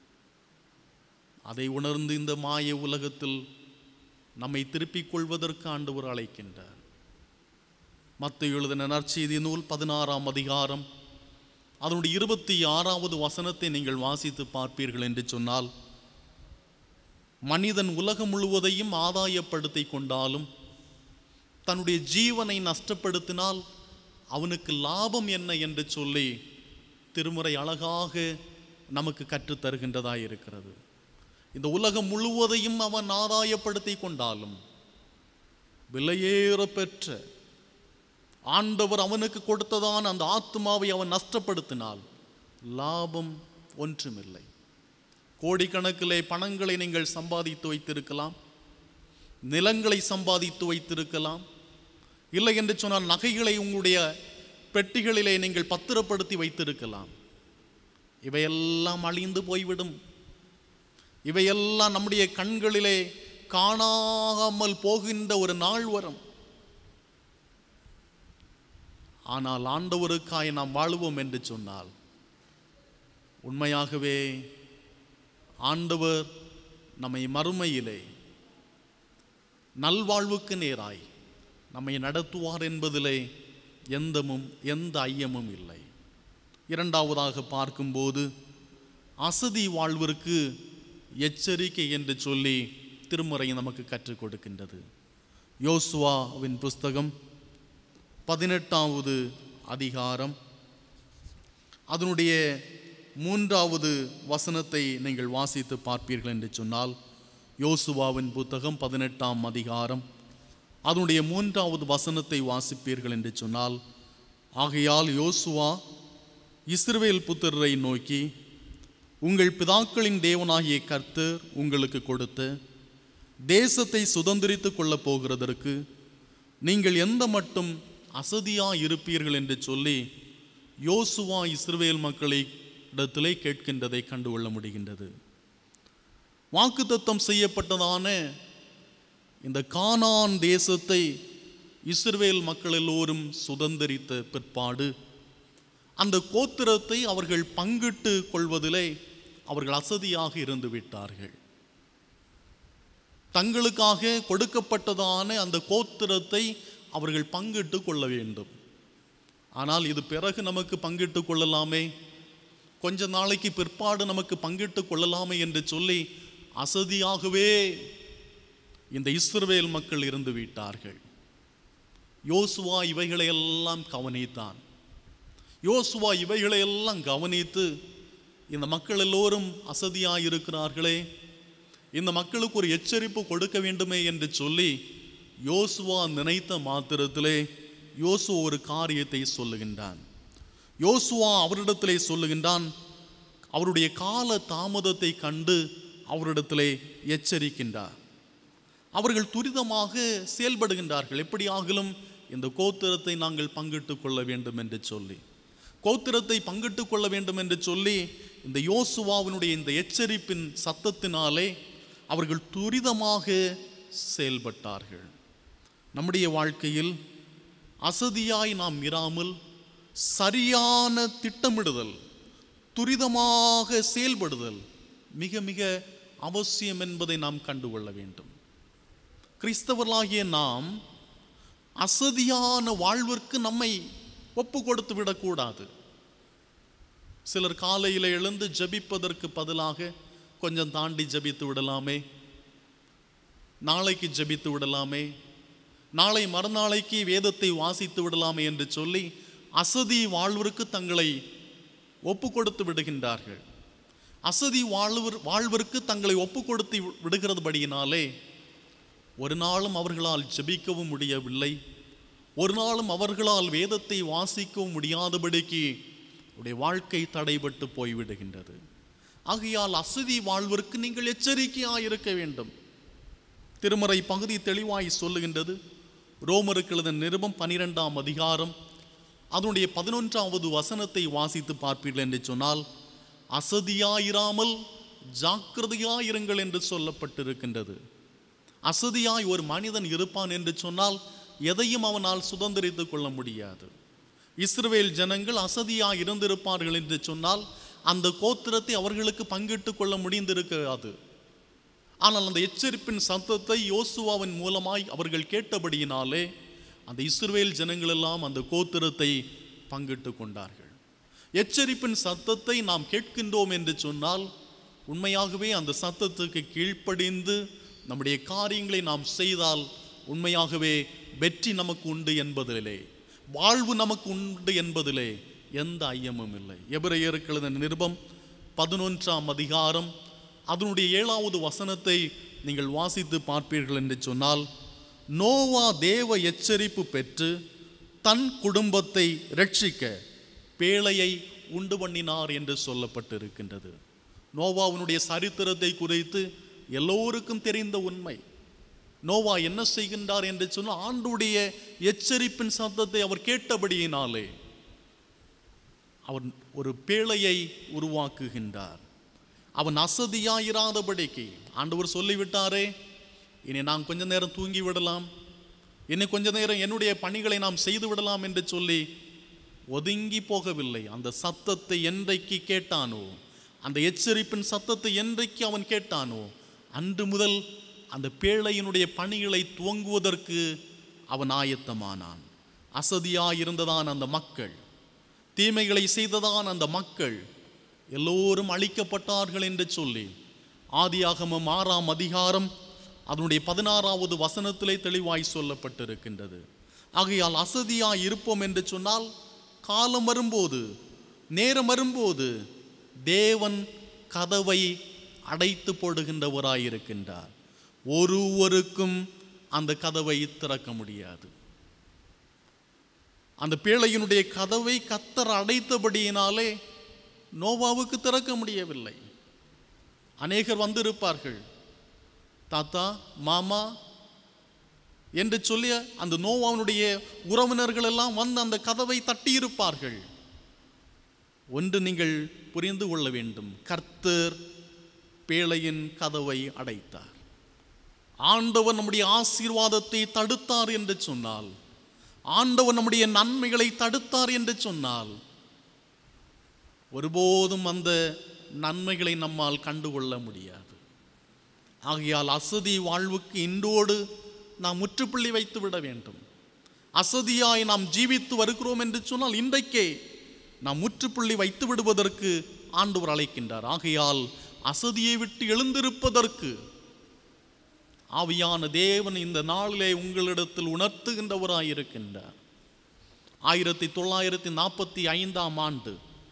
அதை உணர்ந்து இந்த மாய உலகத்தில் நம்மை திருப்பிக் கொள்வதற்கு ஆண்டவர் அழைக்கின்றார் மத்த எழுதின நற்செய்தி நூல் பதினாறாம் அதிகாரம் அதனுடைய இருபத்தி ஆறாவது வசனத்தை நீங்கள் வாசித்து பார்ப்பீர்கள் என்று சொன்னால் மனிதன் உலகம் முழுவதையும் ஆதாயப்படுத்தி கொண்டாலும் தன்னுடைய ஜீவனை நஷ்டப்படுத்தினால் அவனுக்கு லாபம் என்ன என்று சொல்லி திருமுறை அழகாக நமக்கு கற்றுத் தருகின்றதாய் இருக்கிறது இந்த உலகம் முழுவதையும் அவன் ஆதாயப்படுத்தி கொண்டாலும் விலையேற பெற்ற ஆண்டவர் அவனுக்கு கொடுத்ததான அந்த ஆத்மாவை அவன் நஷ்டப்படுத்தினால் லாபம் ஒன்றுமில்லை கோடிக்கணக்கிலே பணங்களை நீங்கள் சம்பாதித்து வைத்திருக்கலாம் நிலங்களை சம்பாதித்து வைத்திருக்கலாம் இல்லை என்று சொன்னால் நகைகளை உங்களுடைய பெட்டிகளிலே நீங்கள் பத்திரப்படுத்தி வைத்திருக்கலாம் இவையெல்லாம் அழிந்து போய்விடும் இவையெல்லாம் நம்முடைய கண்களிலே காணாமல் போகின்ற ஒரு நாள் வரும் ஆனால் ஆண்டவருக்காய் நாம் வாழுவோம் என்று சொன்னால் உண்மையாகவே ஆண்டவர் நம்மை மறுமையிலே நல்வாழ்வுக்கு நேராய் நம்மை நடத்துவார் என்பதிலே எந்தமும் எந்த ஐயமும் இல்லை இரண்டாவதாக பார்க்கும்போது அசதி வாழ்விற்கு எச்சரிக்கை என்று சொல்லி திருமுறை நமக்கு கற்றுக் கொடுக்கின்றது யோசுவாவின் புஸ்தகம் பதினெட்டாவது அதிகாரம் அதனுடைய மூன்றாவது வசனத்தை நீங்கள் வாசித்து பார்ப்பீர்கள் என்று சொன்னால் யோசுவாவின் புத்தகம் பதினெட்டாம் அதிகாரம் அதனுடைய மூன்றாவது வசனத்தை வாசிப்பீர்கள் என்று சொன்னால் ஆகையால் யோசுவா இஸ்ரவேல் புத்திரரை நோக்கி உங்கள் பிதாக்களின் தேவனாகிய கர்த்தர் உங்களுக்கு கொடுத்த தேசத்தை சுதந்திரித்துக் கொள்ளப் போகிறதற்கு நீங்கள் எந்த மட்டும் அசதியா இருப்பீர்கள் என்று சொல்லி யோசுவா இஸ்ரவேல் மக்களை இடத்திலே கேட்கின்றதை கண்டுகொள்ள முடிகின்றது வாக்குத்தத்தம் செய்யப்பட்டதான இந்த கானான் தேசத்தை இஸ்ரவேல் மக்கள் எல்லோரும் சுதந்திரித்த பிற்பாடு அந்த கோத்திரத்தை அவர்கள் பங்கிட்டு கொள்வதிலே அவர்கள் அசதியாக இருந்து விட்டார்கள் தங்களுக்காக கொடுக்கப்பட்டதான அந்த கோத்திரத்தை அவர்கள் பங்கிட்டு கொள்ள வேண்டும் ஆனால் இது பிறகு நமக்கு பங்கிட்டு கொள்ளலாமே கொஞ்ச நாளைக்கு பிற்பாடு நமக்கு பங்கிட்டு கொள்ளலாமே என்று சொல்லி அசதியாகவே இந்த இஸ்ரவேல் மக்கள் இருந்து விட்டார்கள் யோசுவா இவைகளையெல்லாம் கவனித்தான் யோசுவா இவைகளையெல்லாம் கவனித்து இந்த மக்கள் எல்லோரும் அசதியாக இருக்கிறார்களே இந்த மக்களுக்கு ஒரு எச்சரிப்பு கொடுக்க வேண்டுமே என்று சொல்லி யோசுவா நினைத்த மாத்திரத்திலே யோசுவா ஒரு காரியத்தை சொல்லுகின்றான் யோசுவா அவரிடத்திலே சொல்லுகின்றான் அவருடைய கால தாமதத்தை கண்டு அவரிடத்திலே எச்சரிக்கின்றார் அவர்கள் துரிதமாக செயல்படுகின்றார்கள் எப்படியாகிலும் இந்த கோத்திரத்தை நாங்கள் பங்கிட்டு கொள்ள வேண்டும் என்று சொல்லி கோத்திரத்தை பங்கிட்டு கொள்ள வேண்டும் என்று சொல்லி இந்த யோசுவாவினுடைய இந்த எச்சரிப்பின் சத்தத்தினாலே அவர்கள் துரிதமாக செயல்பட்டார்கள் நம்முடைய வாழ்க்கையில் அசதியாய் நாம் இராமல் சரியான திட்டமிடுதல் துரிதமாக செயல்படுதல் மிக மிக அவசியம் என்பதை நாம் கண்டுகொள்ள வேண்டும் கிறிஸ்தவர்களாகிய நாம் அசதியான வாழ்விற்கு நம்மை ஒப்பு கொடுத்து விடக்கூடாது சிலர் காலையில் எழுந்து ஜபிப்பதற்கு பதிலாக கொஞ்சம் தாண்டி ஜபித்து விடலாமே நாளைக்கு ஜபித்து விடலாமே நாளை மறுநாளைக்கு வேதத்தை வாசித்து விடலாமே என்று சொல்லி அசதி வாழ்விற்கு தங்களை ஒப்பு கொடுத்து விடுகின்றார்கள் அசதி வாழ்வர் வாழ்விற்கு தங்களை ஒப்பு கொடுத்து விடுகிறதுபடியினாலே ஒரு நாளும் அவர்களால் ஜெபிக்கவும் முடியவில்லை ஒரு நாளும் அவர்களால் வேதத்தை வாசிக்கவும் முடியாதபடிக்கு உடைய வாழ்க்கை தடைபட்டு போய்விடுகின்றது ஆகையால் அசதி வாழ்விற்கு நீங்கள் எச்சரிக்கையாக இருக்க வேண்டும் திருமறை பகுதி தெளிவாய் சொல்லுகின்றது ரோமருக்கு எழுதின நிருபம் பனிரெண்டாம் அதிகாரம் அதனுடைய பதினொன்றாவது வசனத்தை வாசித்து பார்ப்பீர்கள் என்று சொன்னால் அசதியாயிராமல் ஜாக்கிரதையாயிருங்கள் என்று சொல்லப்பட்டிருக்கின்றது அசதியாய் ஒரு மனிதன் இருப்பான் என்று சொன்னால் எதையும் அவனால் சுதந்திரித்துக் கொள்ள முடியாது இஸ்ரவேல் ஜனங்கள் அசதியாய் இருந்திருப்பார்கள் என்று சொன்னால் அந்த கோத்திரத்தை அவர்களுக்கு பங்கிட்டுக் கொள்ள முடிந்திருக்காது ஆனால் அந்த எச்சரிப்பின் சத்தத்தை யோசுவாவின் மூலமாய் அவர்கள் கேட்டபடியினாலே அந்த இஸ்ரவேல் ஜனங்கள் எல்லாம் அந்த கோத்திரத்தை பங்கிட்டு கொண்டார்கள் எச்சரிப்பின் சத்தத்தை நாம் கேட்கின்றோம் என்று சொன்னால் உண்மையாகவே அந்த சத்தத்துக்கு கீழ்ப்படிந்து நம்முடைய காரியங்களை நாம் செய்தால் உண்மையாகவே வெற்றி நமக்கு உண்டு என்பதிலே வாழ்வு நமக்கு உண்டு என்பதிலே எந்த ஐயமும் இல்லை எபிரேயருக்கு எழுதின நிருபம் பதினொன்றாம் அதிகாரம் அதனுடைய ஏழாவது வசனத்தை நீங்கள் வாசித்து பார்ப்பீர்கள் என்று சொன்னால் நோவா தேவ எச்சரிப்பு பெற்று தன் குடும்பத்தை ரட்சிக்க பேழையை உண்டு பண்ணினார் என்று சொல்லப்பட்டிருக்கின்றது நோவாவினுடைய சரித்திரத்தை குறித்து எல்லோருக்கும் தெரிந்த உண்மை நோவா என்ன செய்கின்றார் என்று சொன்னால் ஆண்டுடைய எச்சரிப்பின் சத்தத்தை அவர் கேட்டபடியினாலே அவர் ஒரு பேழையை உருவாக்குகின்றார் அவன் அசதியாயிராதபடிக்கு ஆண்டவர் சொல்லிவிட்டாரே இனி நாம் கொஞ்ச நேரம் தூங்கி விடலாம் இன்னும் கொஞ்ச நேரம் என்னுடைய பணிகளை நாம் செய்து விடலாம் என்று சொல்லி ஒதுங்கி போகவில்லை அந்த சத்தத்தை என்றைக்கு கேட்டானோ அந்த எச்சரிப்பின் சத்தத்தை என்றைக்கு அவன் கேட்டானோ அன்று முதல் அந்த பேழையினுடைய பணிகளை துவங்குவதற்கு அவன் ஆயத்தமானான் அசதியாயிருந்ததான் அந்த மக்கள் தீமைகளை செய்ததான் அந்த மக்கள் எல்லோரும் அழிக்கப்பட்டார்கள் என்று சொல்லி ஆதியாகமம் ஆறாம் அதிகாரம் அதனுடைய பதினாறாவது வசனத்திலே தெளிவாய் சொல்லப்பட்டிருக்கின்றது ஆகையால் அசதியாய் இருப்போம் என்று சொன்னால் காலம் வரும்போது நேரம் வரும்போது தேவன் கதவை அடைத்து போடுகின்றவராயிருக்கின்றார் ஒருவருக்கும் அந்த கதவை திறக்க முடியாது அந்த பேழையினுடைய கதவை கத்தர் அடைத்தபடியினாலே நோவாவுக்கு திறக்க முடியவில்லை அநேகர் வந்திருப்பார்கள் தாத்தா மாமா என்று சொல்லி அந்த நோவாவுடைய உறவினர்கள் எல்லாம் வந்து அந்த கதவை தட்டியிருப்பார்கள் ஒன்று நீங்கள் புரிந்து கொள்ள வேண்டும் கர்த்தர் பேழையின் கதவை அடைத்தார் ஆண்டவர் நம்முடைய ஆசீர்வாதத்தை தடுத்தார் என்று சொன்னால் ஆண்டவர் நம்முடைய நன்மைகளை தடுத்தார் என்று சொன்னால் ஒருபோதும் அந்த நன்மைகளை நம்மால் கண்டுகொள்ள முடியாது ஆகையால் அசதி வாழ்வுக்கு இன்றோடு நாம் முற்றுப்புள்ளி வைத்து விட வேண்டும் அசதியாய் நாம் ஜீவித்து வருகிறோம் என்று சொன்னால் இன்றைக்கே நாம் முற்றுப்புள்ளி வைத்து விடுவதற்கு ஆண்டவர் அழைக்கின்றார் ஆகையால் அசதியை விட்டு எழுந்திருப்பதற்கு ஆவியான தேவன் இந்த நாளிலே உங்களிடத்தில் உணர்த்துகின்றவராயிருக்கின்றார் ஆயிரத்தி தொள்ளாயிரத்தி நாற்பத்தி ஐந்தாம் ஆண்டு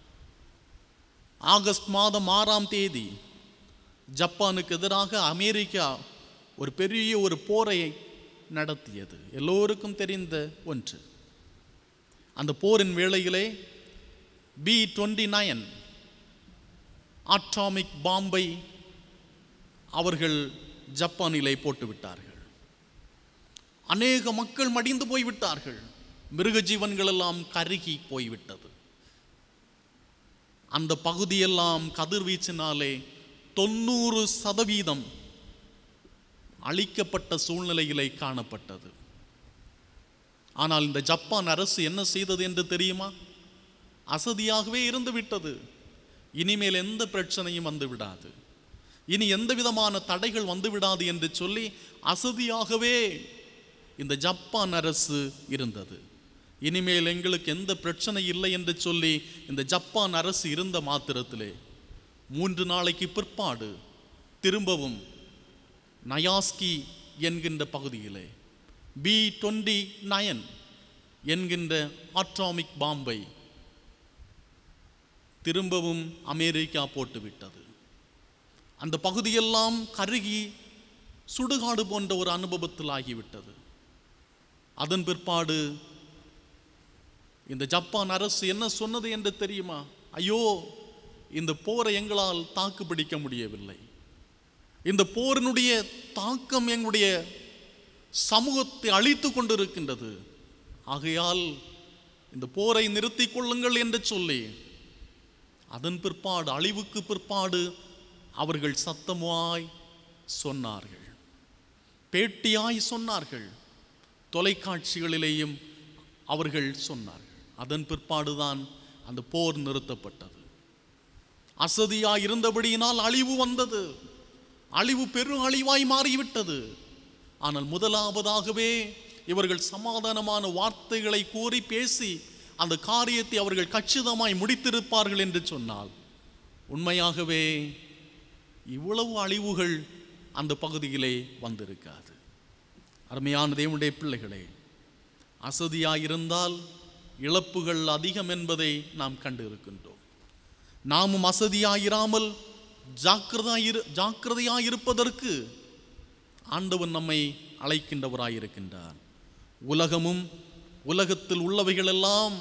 ஆகஸ்ட் மாதம் ஆறாம் தேதி ஜப்பானுக்கு எதிராக அமெரிக்கா ஒரு பெரிய ஒரு போரை நடத்தியது எல்லோருக்கும் தெரிந்த ஒன்று அந்த போரின் வேளையிலே பி டுவெண்ட்டி நைன் ஆட்டாமிக் பாம்பை அவர்கள் ஜப்பானிலே போட்டு விட்டார்கள் அநேக மக்கள் மடிந்து போய்விட்டார்கள் மிருக ஜீவன்கள் எல்லாம் கருகி போய்விட்டது அந்த பகுதியெல்லாம் கதிர்வீச்சினாலே தொண்ணூறு சதவீதம் அழிக்கப்பட்ட சூழ்நிலையிலே காணப்பட்டது ஆனால் இந்த ஜப்பான் அரசு என்ன செய்தது என்று தெரியுமா அசதியாகவே இருந்து விட்டது இனிமேல் எந்த பிரச்சனையும் வந்து விடாது இனி எந்த விதமான தடைகள் வந்து விடாது என்று சொல்லி அசதியாகவே இந்த ஜப்பான் அரசு இருந்தது இனிமேல் எங்களுக்கு எந்த பிரச்சனை இல்லை என்று சொல்லி இந்த ஜப்பான் அரசு இருந்த மாத்திரத்திலே மூன்று நாளைக்கு பிற்பாடு திரும்பவும் நயாஸ்கி என்கின்ற பகுதியிலே பி டுவெண்ட்டி நயன் என்கின்ற ஆட்ராமிக் பாம்பை திரும்பவும் அமெரிக்கா போட்டுவிட்டது அந்த பகுதியெல்லாம் கருகி சுடுகாடு போன்ற ஒரு அனுபவத்தில் ஆகிவிட்டது அதன் பிற்பாடு இந்த ஜப்பான் அரசு என்ன சொன்னது என்று தெரியுமா ஐயோ இந்த போரை எங்களால் தாக்கு பிடிக்க முடியவில்லை இந்த போரினுடைய தாக்கம் எங்களுடைய சமூகத்தை அழித்து கொண்டிருக்கின்றது ஆகையால் இந்த போரை நிறுத்திக் கொள்ளுங்கள் என்று சொல்லி அதன் பிற்பாடு அழிவுக்கு பிற்பாடு அவர்கள் சத்தமாய் சொன்னார்கள் பேட்டியாய் சொன்னார்கள் தொலைக்காட்சிகளிலேயும் அவர்கள் சொன்னார்கள் அதன் பிற்பாடுதான் அந்த போர் நிறுத்தப்பட்டது அசதியாய் இருந்தபடியினால் அழிவு வந்தது அழிவு பெரு அழிவாய் மாறிவிட்டது ஆனால் முதலாவதாகவே இவர்கள் சமாதானமான வார்த்தைகளை கூறி பேசி அந்த காரியத்தை அவர்கள் கச்சிதமாய் முடித்திருப்பார்கள் என்று சொன்னால் உண்மையாகவே இவ்வளவு அழிவுகள் அந்த பகுதியிலே வந்திருக்காது அருமையான தேவனுடைய பிள்ளைகளே அசதியாயிருந்தால் இழப்புகள் அதிகம் என்பதை நாம் கண்டு இருக்கின்றோம் நாமும் அசதியாயிராமல் ஜாக்கிரதாயிரு ஜாக்கிரதையாயிருப்பதற்கு ஆண்டவன் நம்மை அழைக்கின்றவராயிருக்கின்றார் உலகமும் உலகத்தில் உள்ளவைகளெல்லாம்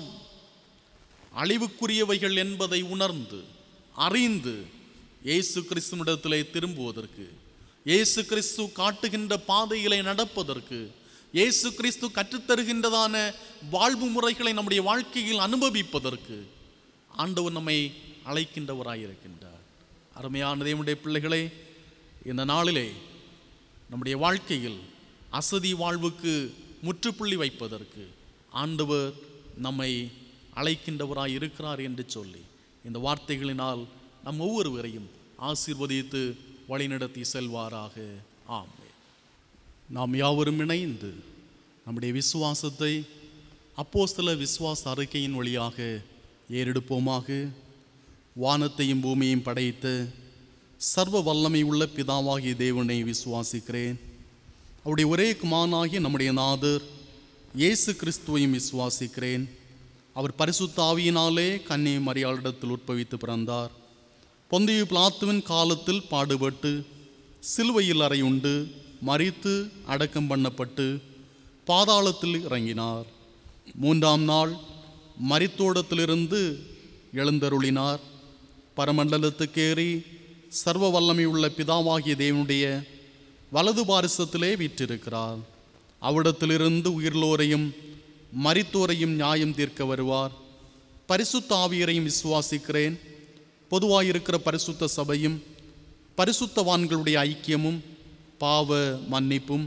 அழிவுக்குரியவைகள் என்பதை உணர்ந்து அறிந்து இயேசு கிறிஸ்துவிடத்திலே திரும்புவதற்கு இயேசு கிறிஸ்து காட்டுகின்ற பாதையிலே நடப்பதற்கு இயேசு கிறிஸ்து கற்றுத்தருகின்றதான வாழ்வு முறைகளை நம்முடைய வாழ்க்கையில் அனுபவிப்பதற்கு ஆண்டவர் நம்மை அழைக்கின்றவராயிருக்கின்றார் அருமையான தேவனுடைய பிள்ளைகளே இந்த நாளிலே நம்முடைய வாழ்க்கையில் அசதி வாழ்வுக்கு முற்றுப்புள்ளி வைப்பதற்கு ஆண்டவர் நம்மை அழைக்கின்றவராய் இருக்கிறார் என்று சொல்லி இந்த வார்த்தைகளினால் நம் ஒவ்வொருவரையும் ஆசீர்வதித்து வழிநடத்தி செல்வாராக ஆமே நாம் யாவரும் இணைந்து நம்முடைய விசுவாசத்தை அப்போஸ்தல விசுவாச அறிக்கையின் வழியாக ஏறெடுப்போமாக வானத்தையும் பூமியையும் படைத்த சர்வ வல்லமை உள்ள பிதாவாகிய தேவனை விசுவாசிக்கிறேன் அவருடைய ஒரே குமாரனாகிய நம்முடைய நாதர் இயேசு கிறிஸ்துவையும் விசுவாசிக்கிறேன் அவர் பரிசுத்த ஆவியினாலே கன்னி மரியாளிடத்தில் உட்பவித்து பிறந்தார் பொந்தியு பிளாத்துவின் காலத்தில் பாடுபட்டு சிலுவையில் அறையுண்டு மரித்து அடக்கம் பண்ணப்பட்டு பாதாளத்தில் இறங்கினார் மூன்றாம் நாள் மரித்தோடத்திலிருந்து எழுந்தருளினார் பரமண்டலத்துக்கேறி சர்வ வல்லமை உள்ள பிதாவாகிய தேவனுடைய வலது பாரிசத்திலே வீற்றிருக்கிறார் அவ்விடத்திலிருந்து உயிர்லோரையும் மரித்தோரையும் நியாயம் தீர்க்க வருவார் பரிசுத்த ஆவியரையும் விசுவாசிக்கிறேன் பொதுவாயிருக்கிற பரிசுத்த சபையும் பரிசுத்தவான்களுடைய ஐக்கியமும் பாவ மன்னிப்பும்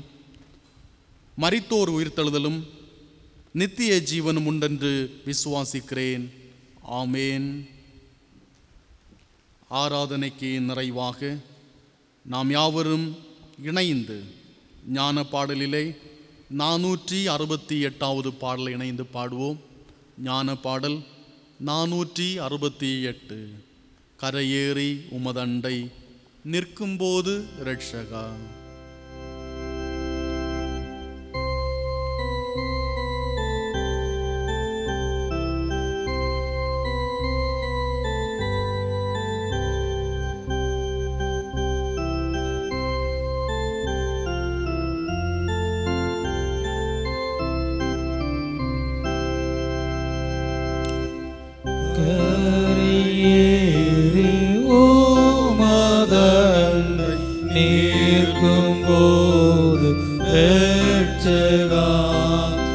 மரித்தோர் உயிர்த்தெழுதலும் நித்திய ஜீவனும் உண்டென்று விசுவாசிக்கிறேன் ஆமேன் ஆராதனைக்கு நிறைவாக நாம் யாவரும் இணைந்து ஞான பாடலிலே நானூற்றி அறுபத்தி எட்டாவது பாடலை இணைந்து பாடுவோம் ஞான பாடல் நானூற்றி அறுபத்தி எட்டு கரையேறி உமதண்டை நிற்கும்போது ரட்சகா கரையேறி உமதண்டை நிற்கும்போது ரட்சகா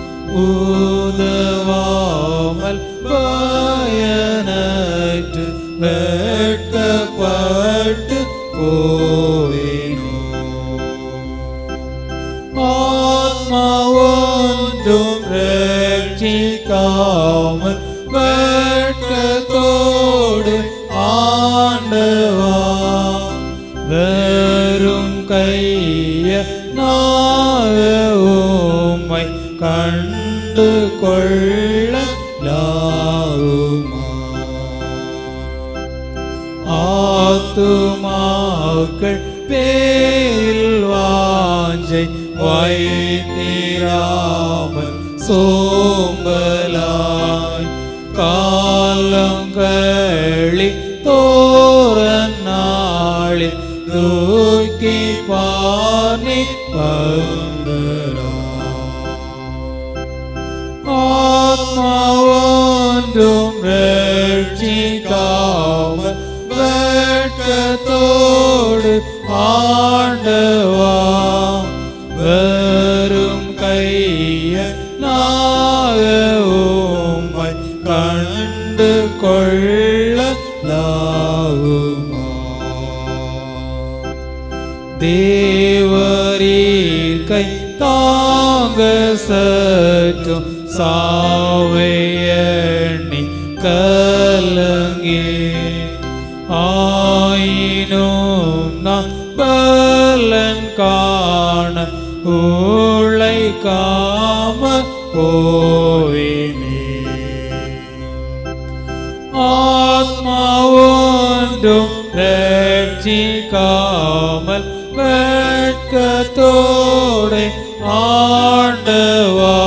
உதவாமல் பயனற்று வெட்கப்பட்டு போவேனோ ஆத்மா ஒன்றும் ரட்சிக்காமல் வெட்கத்தோடு ஆண்டவா வெறும் கைய நாக உம்மை கண்டு கொள்ள லாகுமா ஆத்துமாக்கள் பேரில் வாஞ்சை வைத்திராமல் சோம்பலாய் காலங்களி தோற நாளில் தூக்கி பானை பந்தரா ஆத்மா ஒன்றும் ரட்சிக்காமல் வெட்கத்தோடு ஆண்டவா வெறும் கைய நாக உம்மை கண்டு கொள்ள லாகுமா தேவரீர் கை தாங்க சற்றும் சாவையணி கலங்கே ஆயினும் நான் பலன் காண உழைக்காம போவினே ஆத்மா ஒன்றும் ரட்சிக்காமல் வெட்கத்தோடு ஆண்டவா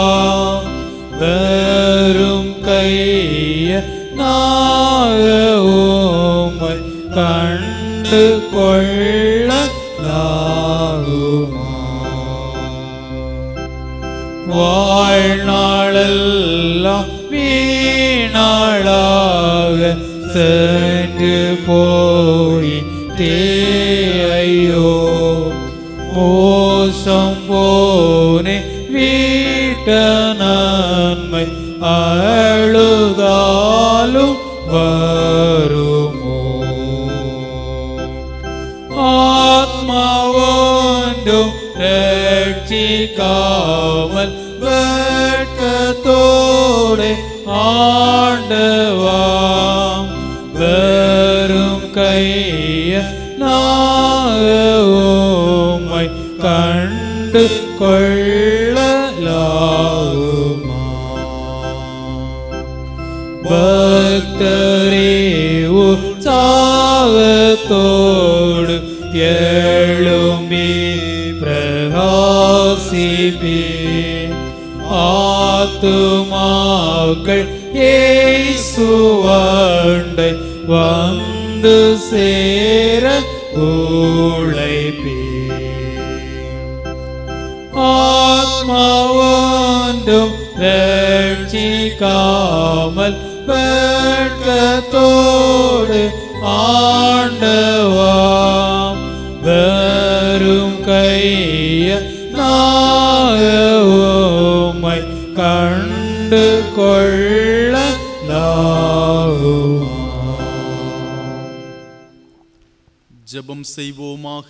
வெறும் கைய நாக உம்மை கண்டு கொள்ள லாகுமா வாழ்நாளெல்லாம் வீணாளாக சென்று போய் தேயோ மோசம் போனே வீட்ட நன்மை அழுதாலும் வருமோ ஆத்மா ஒன்றும் ரட்சிக்காமல் வெட்கத்தோடு ஆண்டவாம் வெறும் கைய நாக உம்மை கண்டு கொள்ளலாகுமா பக்தரே உற்சாகத்தோடு எழும்பி பிரகாசிப்பே ஆத்துமாக்கள் ஏசுவண்டை வந்து சேர உழைப்பே ஆத்மா ஒன்றும் ரட்சிக்காமல் வெட்கத்தோடு ஆண்டவாம் வெறும் கைய நாக உம்மை கண்டு கொள்ள ஜெபம் செய்வோமாக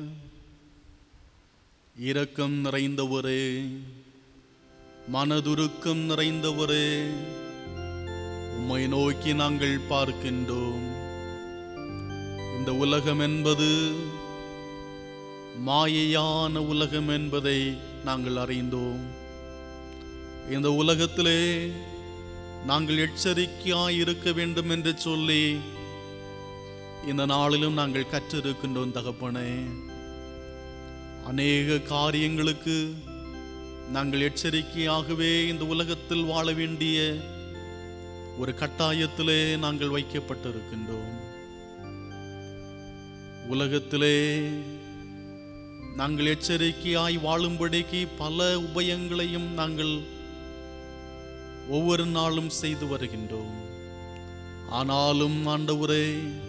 இரக்கம் நிறைந்தவரே மனதுருக்கம் நிறைந்தவரே உம்மை நோக்கி நாங்கள் பார்க்கின்றோம் இந்த உலகம் என்பது மாயையான உலகம் என்பதை நாங்கள் அறிந்தோம் இந்த உலகத்திலே நாங்கள் எச்சரிக்கையாய் இருக்க வேண்டும் என்று சொல்லி இந்த நாளிலும் நாங்கள் கற்றிருக்கின்றோம் தகப்பனே அநேக காரியங்களுக்கு நாங்கள் எச்சரிக்கையாகவே இந்த உலகத்தில் வாழ வேண்டிய ஒரு கட்டாயத்திலே நாங்கள் வைக்கப்பட்டிருக்கின்றோம் உலகத்திலே நாங்கள் எச்சரிக்கையாய் வாழும்படிக்கு பல உபயங்களையும் நாங்கள் ஒவ்வொரு நாளும் செய்து வருகின்றோம் ஆனாலும் ஆண்டவரே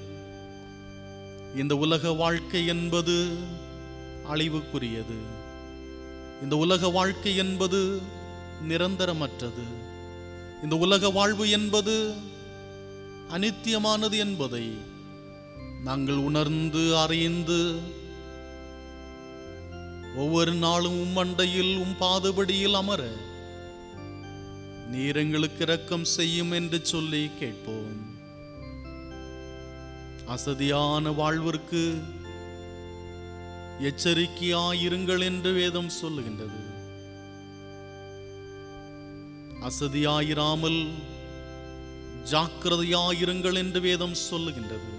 இந்த உலக வாழ்க்கை என்பது அழிவுக்குரியது இந்த உலக வாழ்க்கை என்பது நிரந்தரமற்றது இந்த உலக வாழ்வு என்பது அனித்தியமானது என்பதை நாங்கள் உணர்ந்து அறிந்து ஒவ்வொரு நாளும் உம் மண்டையில் உம் பாதுபடியில் அமர நீர் எங்களுக்கு இரக்கம் செய்யும் என்று சொல்லி கேட்போம் அசதியான வாழ்விற்கு எச்சரிக்கையாயிருங்கள் என்று வேதம் சொல்லுகின்றது அசதியாயிராமல் ஜாக்கிரதையாயிருங்கள் என்று வேதம் சொல்லுகின்றது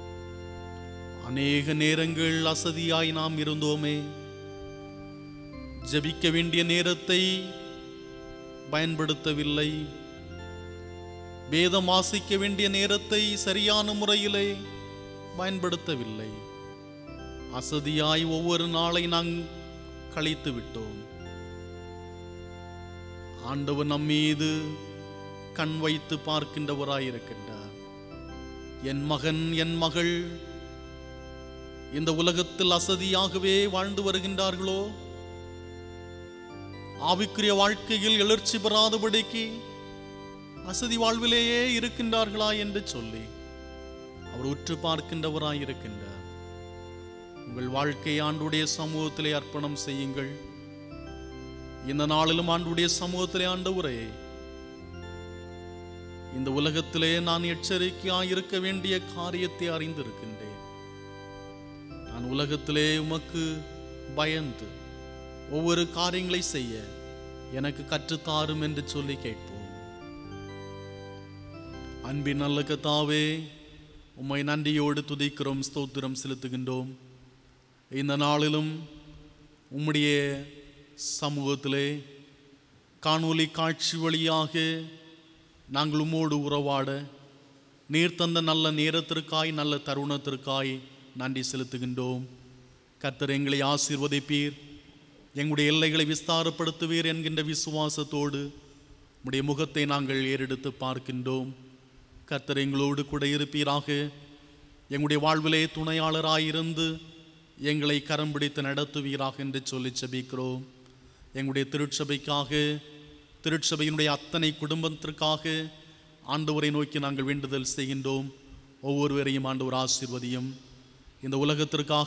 அநேக நேரங்கள் அசதியாய் நாம் இருந்தோமே ஜெபிக்க வேண்டிய நேரத்தை பயன்படுத்தவில்லை வேதம் வாசிக்க வேண்டிய நேரத்தை சரியான முறையிலே பயன்படுத்தவில்லை அசதியாய் ஒவ்வொரு நாளை நாம் கழித்து விட்டோம் ஆண்டவர் நம் மீது கண் வைத்து பார்க்கின்றவராயிருக்கின்றார் என் மகன் என் மகள் இந்த உலகத்தில் அசதியாகவே வாழ்ந்து வருகின்றார்களோ ஆவிக்குரிய வாழ்க்கையில் எழுச்சி பெறாதபடிக்கு அசதி வாழ்விலேயே இருக்கின்றார்களா என்று சொல்லி அவர் உற்று பார்க்கின்றவராய் இருக்கின்றார் உங்கள் வாழ்க்கை ஆண்டுடைய சமூகத்திலே அர்ப்பணம் செய்யுங்கள் இந்த நாளிலும் ஆண்டுடைய சமூகத்திலே ஆண்டவரே இந்த உலகத்திலே நான் எச்சரிக்கையாய் இருக்க வேண்டிய காரியத்தை அறிந்திருக்கின்றேன் நான் உலகத்திலே உமக்கு பயந்து ஒவ்வொரு காரியங்களை செய்ய எனக்கு கற்றுத்தாரும் என்று சொல்லி கேட்போம் அன்பின் நல்ல கத்தாவே உம்மை நன்றியோடு துதிக்கிறோம் ஸ்தோத்திரம் செலுத்துகின்றோம் இந்த நாளிலும் உம்முடைய சமூகத்திலே காணொளி காட்சி வழியாக நாங்கள் உம்மோடு உறவாட நீர் தந்த நல்ல நேரத்திற்காய் நல்ல தருணத்திற்காய் நன்றி செலுத்துகின்றோம் கர்த்தர் எங்களை ஆசீர்வதிப்பீர் எங்களுடைய எல்லைகளை விஸ்தாரப்படுத்துவீர் என்கின்ற விசுவாசத்தோடு உம்முடைய முகத்தை நாங்கள் ஏறெடுத்து பார்க்கின்றோம் கர்த்தர் எங்களோடு கூட இருப்பீராக எங்களுடைய வாழ்விலே துணையாளராயிருந்து எங்களை கரம் பிடித்து நடத்துவீராக என்று சொல்லி செபிக்கிறோம் எங்களுடைய திருச்சபைக்காக திருச்சபையினுடைய அத்தனை குடும்பத்திற்காக ஆண்டவரை நோக்கி நாங்கள் வேண்டுதல் செய்கின்றோம் ஒவ்வொருவரையும் ஆண்டவர் ஆசீர்வதியும் இந்த உலகத்திற்காக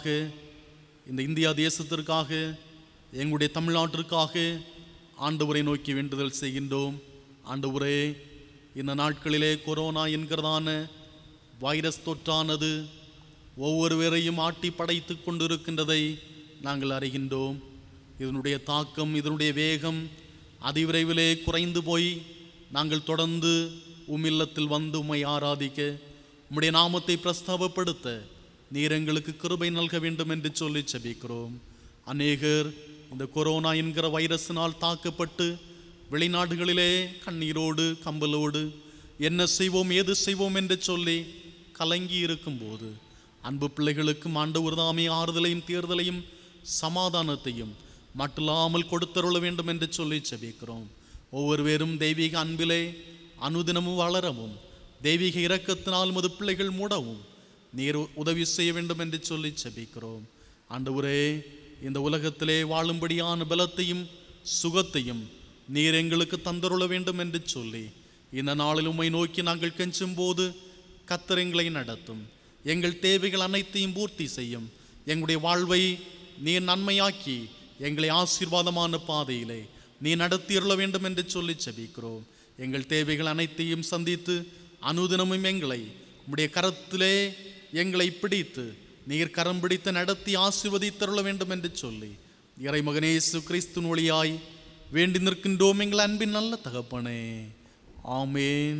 இந்த இந்தியா தேசத்திற்காக எங்களுடைய தமிழ்நாட்டிற்காக ஆண்டவரை நோக்கி வேண்டுதல் செய்கின்றோம் ஆண்டவரே இந்த நாட்களிலே கொரோனா என்கிறதான வைரஸ் தொற்றானது ஒவ்வொருவரையும் ஆட்டி படைத்து கொண்டிருக்கின்றதை நாங்கள் அறிகின்றோம் இதனுடைய தாக்கம் இதனுடைய வேகம் அதிவிரைவிலே குறைந்து போய் நாங்கள் தொடர்ந்து உம்மில்லத்தில் வந்து உம்மை ஆராதிக்க உம்முடைய நாமத்தை பிரஸ்தாபப்படுத்த நீர் எங்களுக்கு கிருபை நல்க வேண்டும் என்று சொல்லி செபிக்கிறோம் அநேகர் இந்த கொரோனா என்கிற வைரஸினால் தாக்கப்பட்டு வெளிநாடுகளிலே கண்ணீரோடு கம்பலோடு என்ன செய்வோம் ஏது செய்வோம் என்று சொல்லி கலங்கி இருக்கும்போது அன்பு பிள்ளைகளுக்கும் ஆண்டவர் தாமே ஆறுதலையும் தேர்தலையும் சமாதானத்தையும் மட்டில்லாமல் கொடுத்தருள வேண்டும் என்று சொல்லி செபிக்கிறோம் ஒவ்வொருவரும் தெய்வீக அன்பிலே அனுதினமும் வளரவும் தெய்வீக இரக்கத்தினால் முது பிள்ளைகள் மூடவும் நீர் உதவி செய்ய வேண்டும் என்று சொல்லி செபிக்கிறோம் ஆண்டவரே இந்த உலகத்திலே வாழும்படியான பலத்தையும் சுகத்தையும் நீர் எங்களுக்கு தந்தருள வேண்டும் என்று சொல்லி இந்த நாளில் உம்மை நோக்கி நாங்கள் கெஞ்சும் போது கத்தர் எங்களை நடத்தும் எங்கள் தேவைகள் அனைத்தையும் பூர்த்தி செய்யும் எங்களுடைய வாழ்வை நீர் நன்மையாக்கி எங்களை ஆசீர்வாதமான பாதையிலே நீ நடத்தியருள வேண்டும் என்று சொல்லி செபிக்கிறோம் எங்கள் தேவைகள் அனைத்தையும் சந்தித்து அனுதினமும் எங்களை உம்முடைய கரத்திலே எங்களை பிடித்து நீர் கரம் பிடித்து நடத்தி ஆசீர்வதித்தருள வேண்டும் என்று சொல்லி இறைமகனேசு கிறிஸ்துவின் ஒளியாய் வேண்டி நிற்கின்றோம் எங்கள் அன்பின் நல்ல தகப்பனே ஆமேன்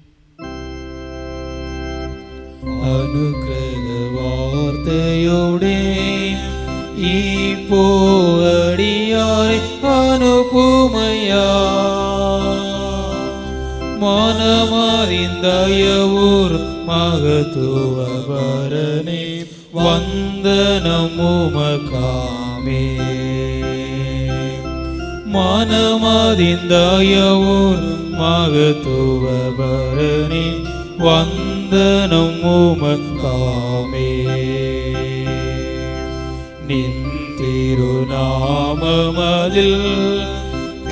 അനുഗ്രഹ വാർത്തയോടെ ഈ പോടിയായി അനുപമയാ മനമറിന്തയൂർ മഹത്വവരനെ വന്ദനമുമകാമേ മനമതിന്തയൂർ മഹത്വവരനെ വന്ദനം ഉമക്കാമേ നിൻ തിരുനാമമതിൽ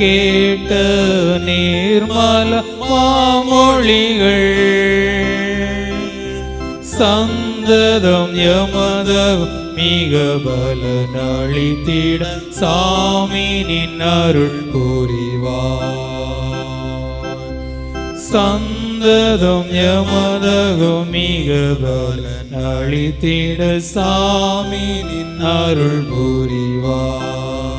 കേട്ട നീർമല മാമൊഴികൾ சந்ததம் எமதகும் மிக பலனளித்திட சாமி நின் அருள் புரிவார் சந்ததம் எமதகும் மிக பலனளித்திட சாமி நின் அருள் புரிவார்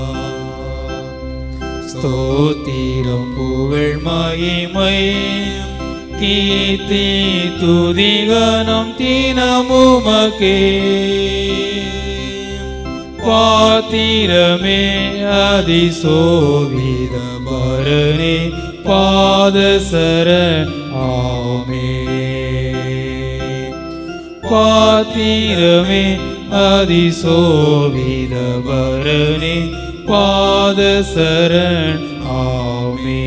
ஸ்தோத்திரம் புகழ் மகிமை கீர்த்தி துதிகனம் தினமுமக்கே பாத்திரமே அதிசோவித பரணே பாதசர ஆமே பாத்திரமே அதிசோவித பரணே பாதசரண் ஆமே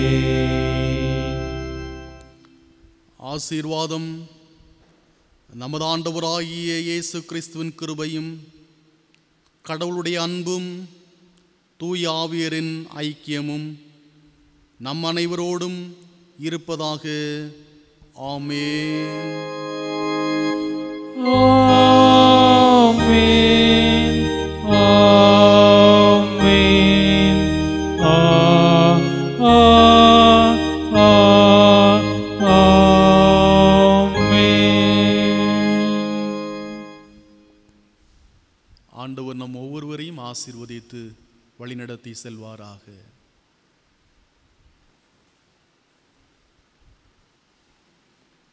ஆசீர்வாதம் நமது ஆண்டவராகிய இயேசு கிறிஸ்துவின் கிருபையும் கடவுளுடைய அன்பும் தூய ஆவியரின் ஐக்கியமும் நம் அனைவரோடும் இருப்பதாக ஆமென் ஆமென் ஆமென் ஆ ஆ ஆ ஆமென் ஆண்டவர் நம் ஒவ்வொருவரையும் ஆசீர்வதித்து வழிநடத்தி செல்வாராக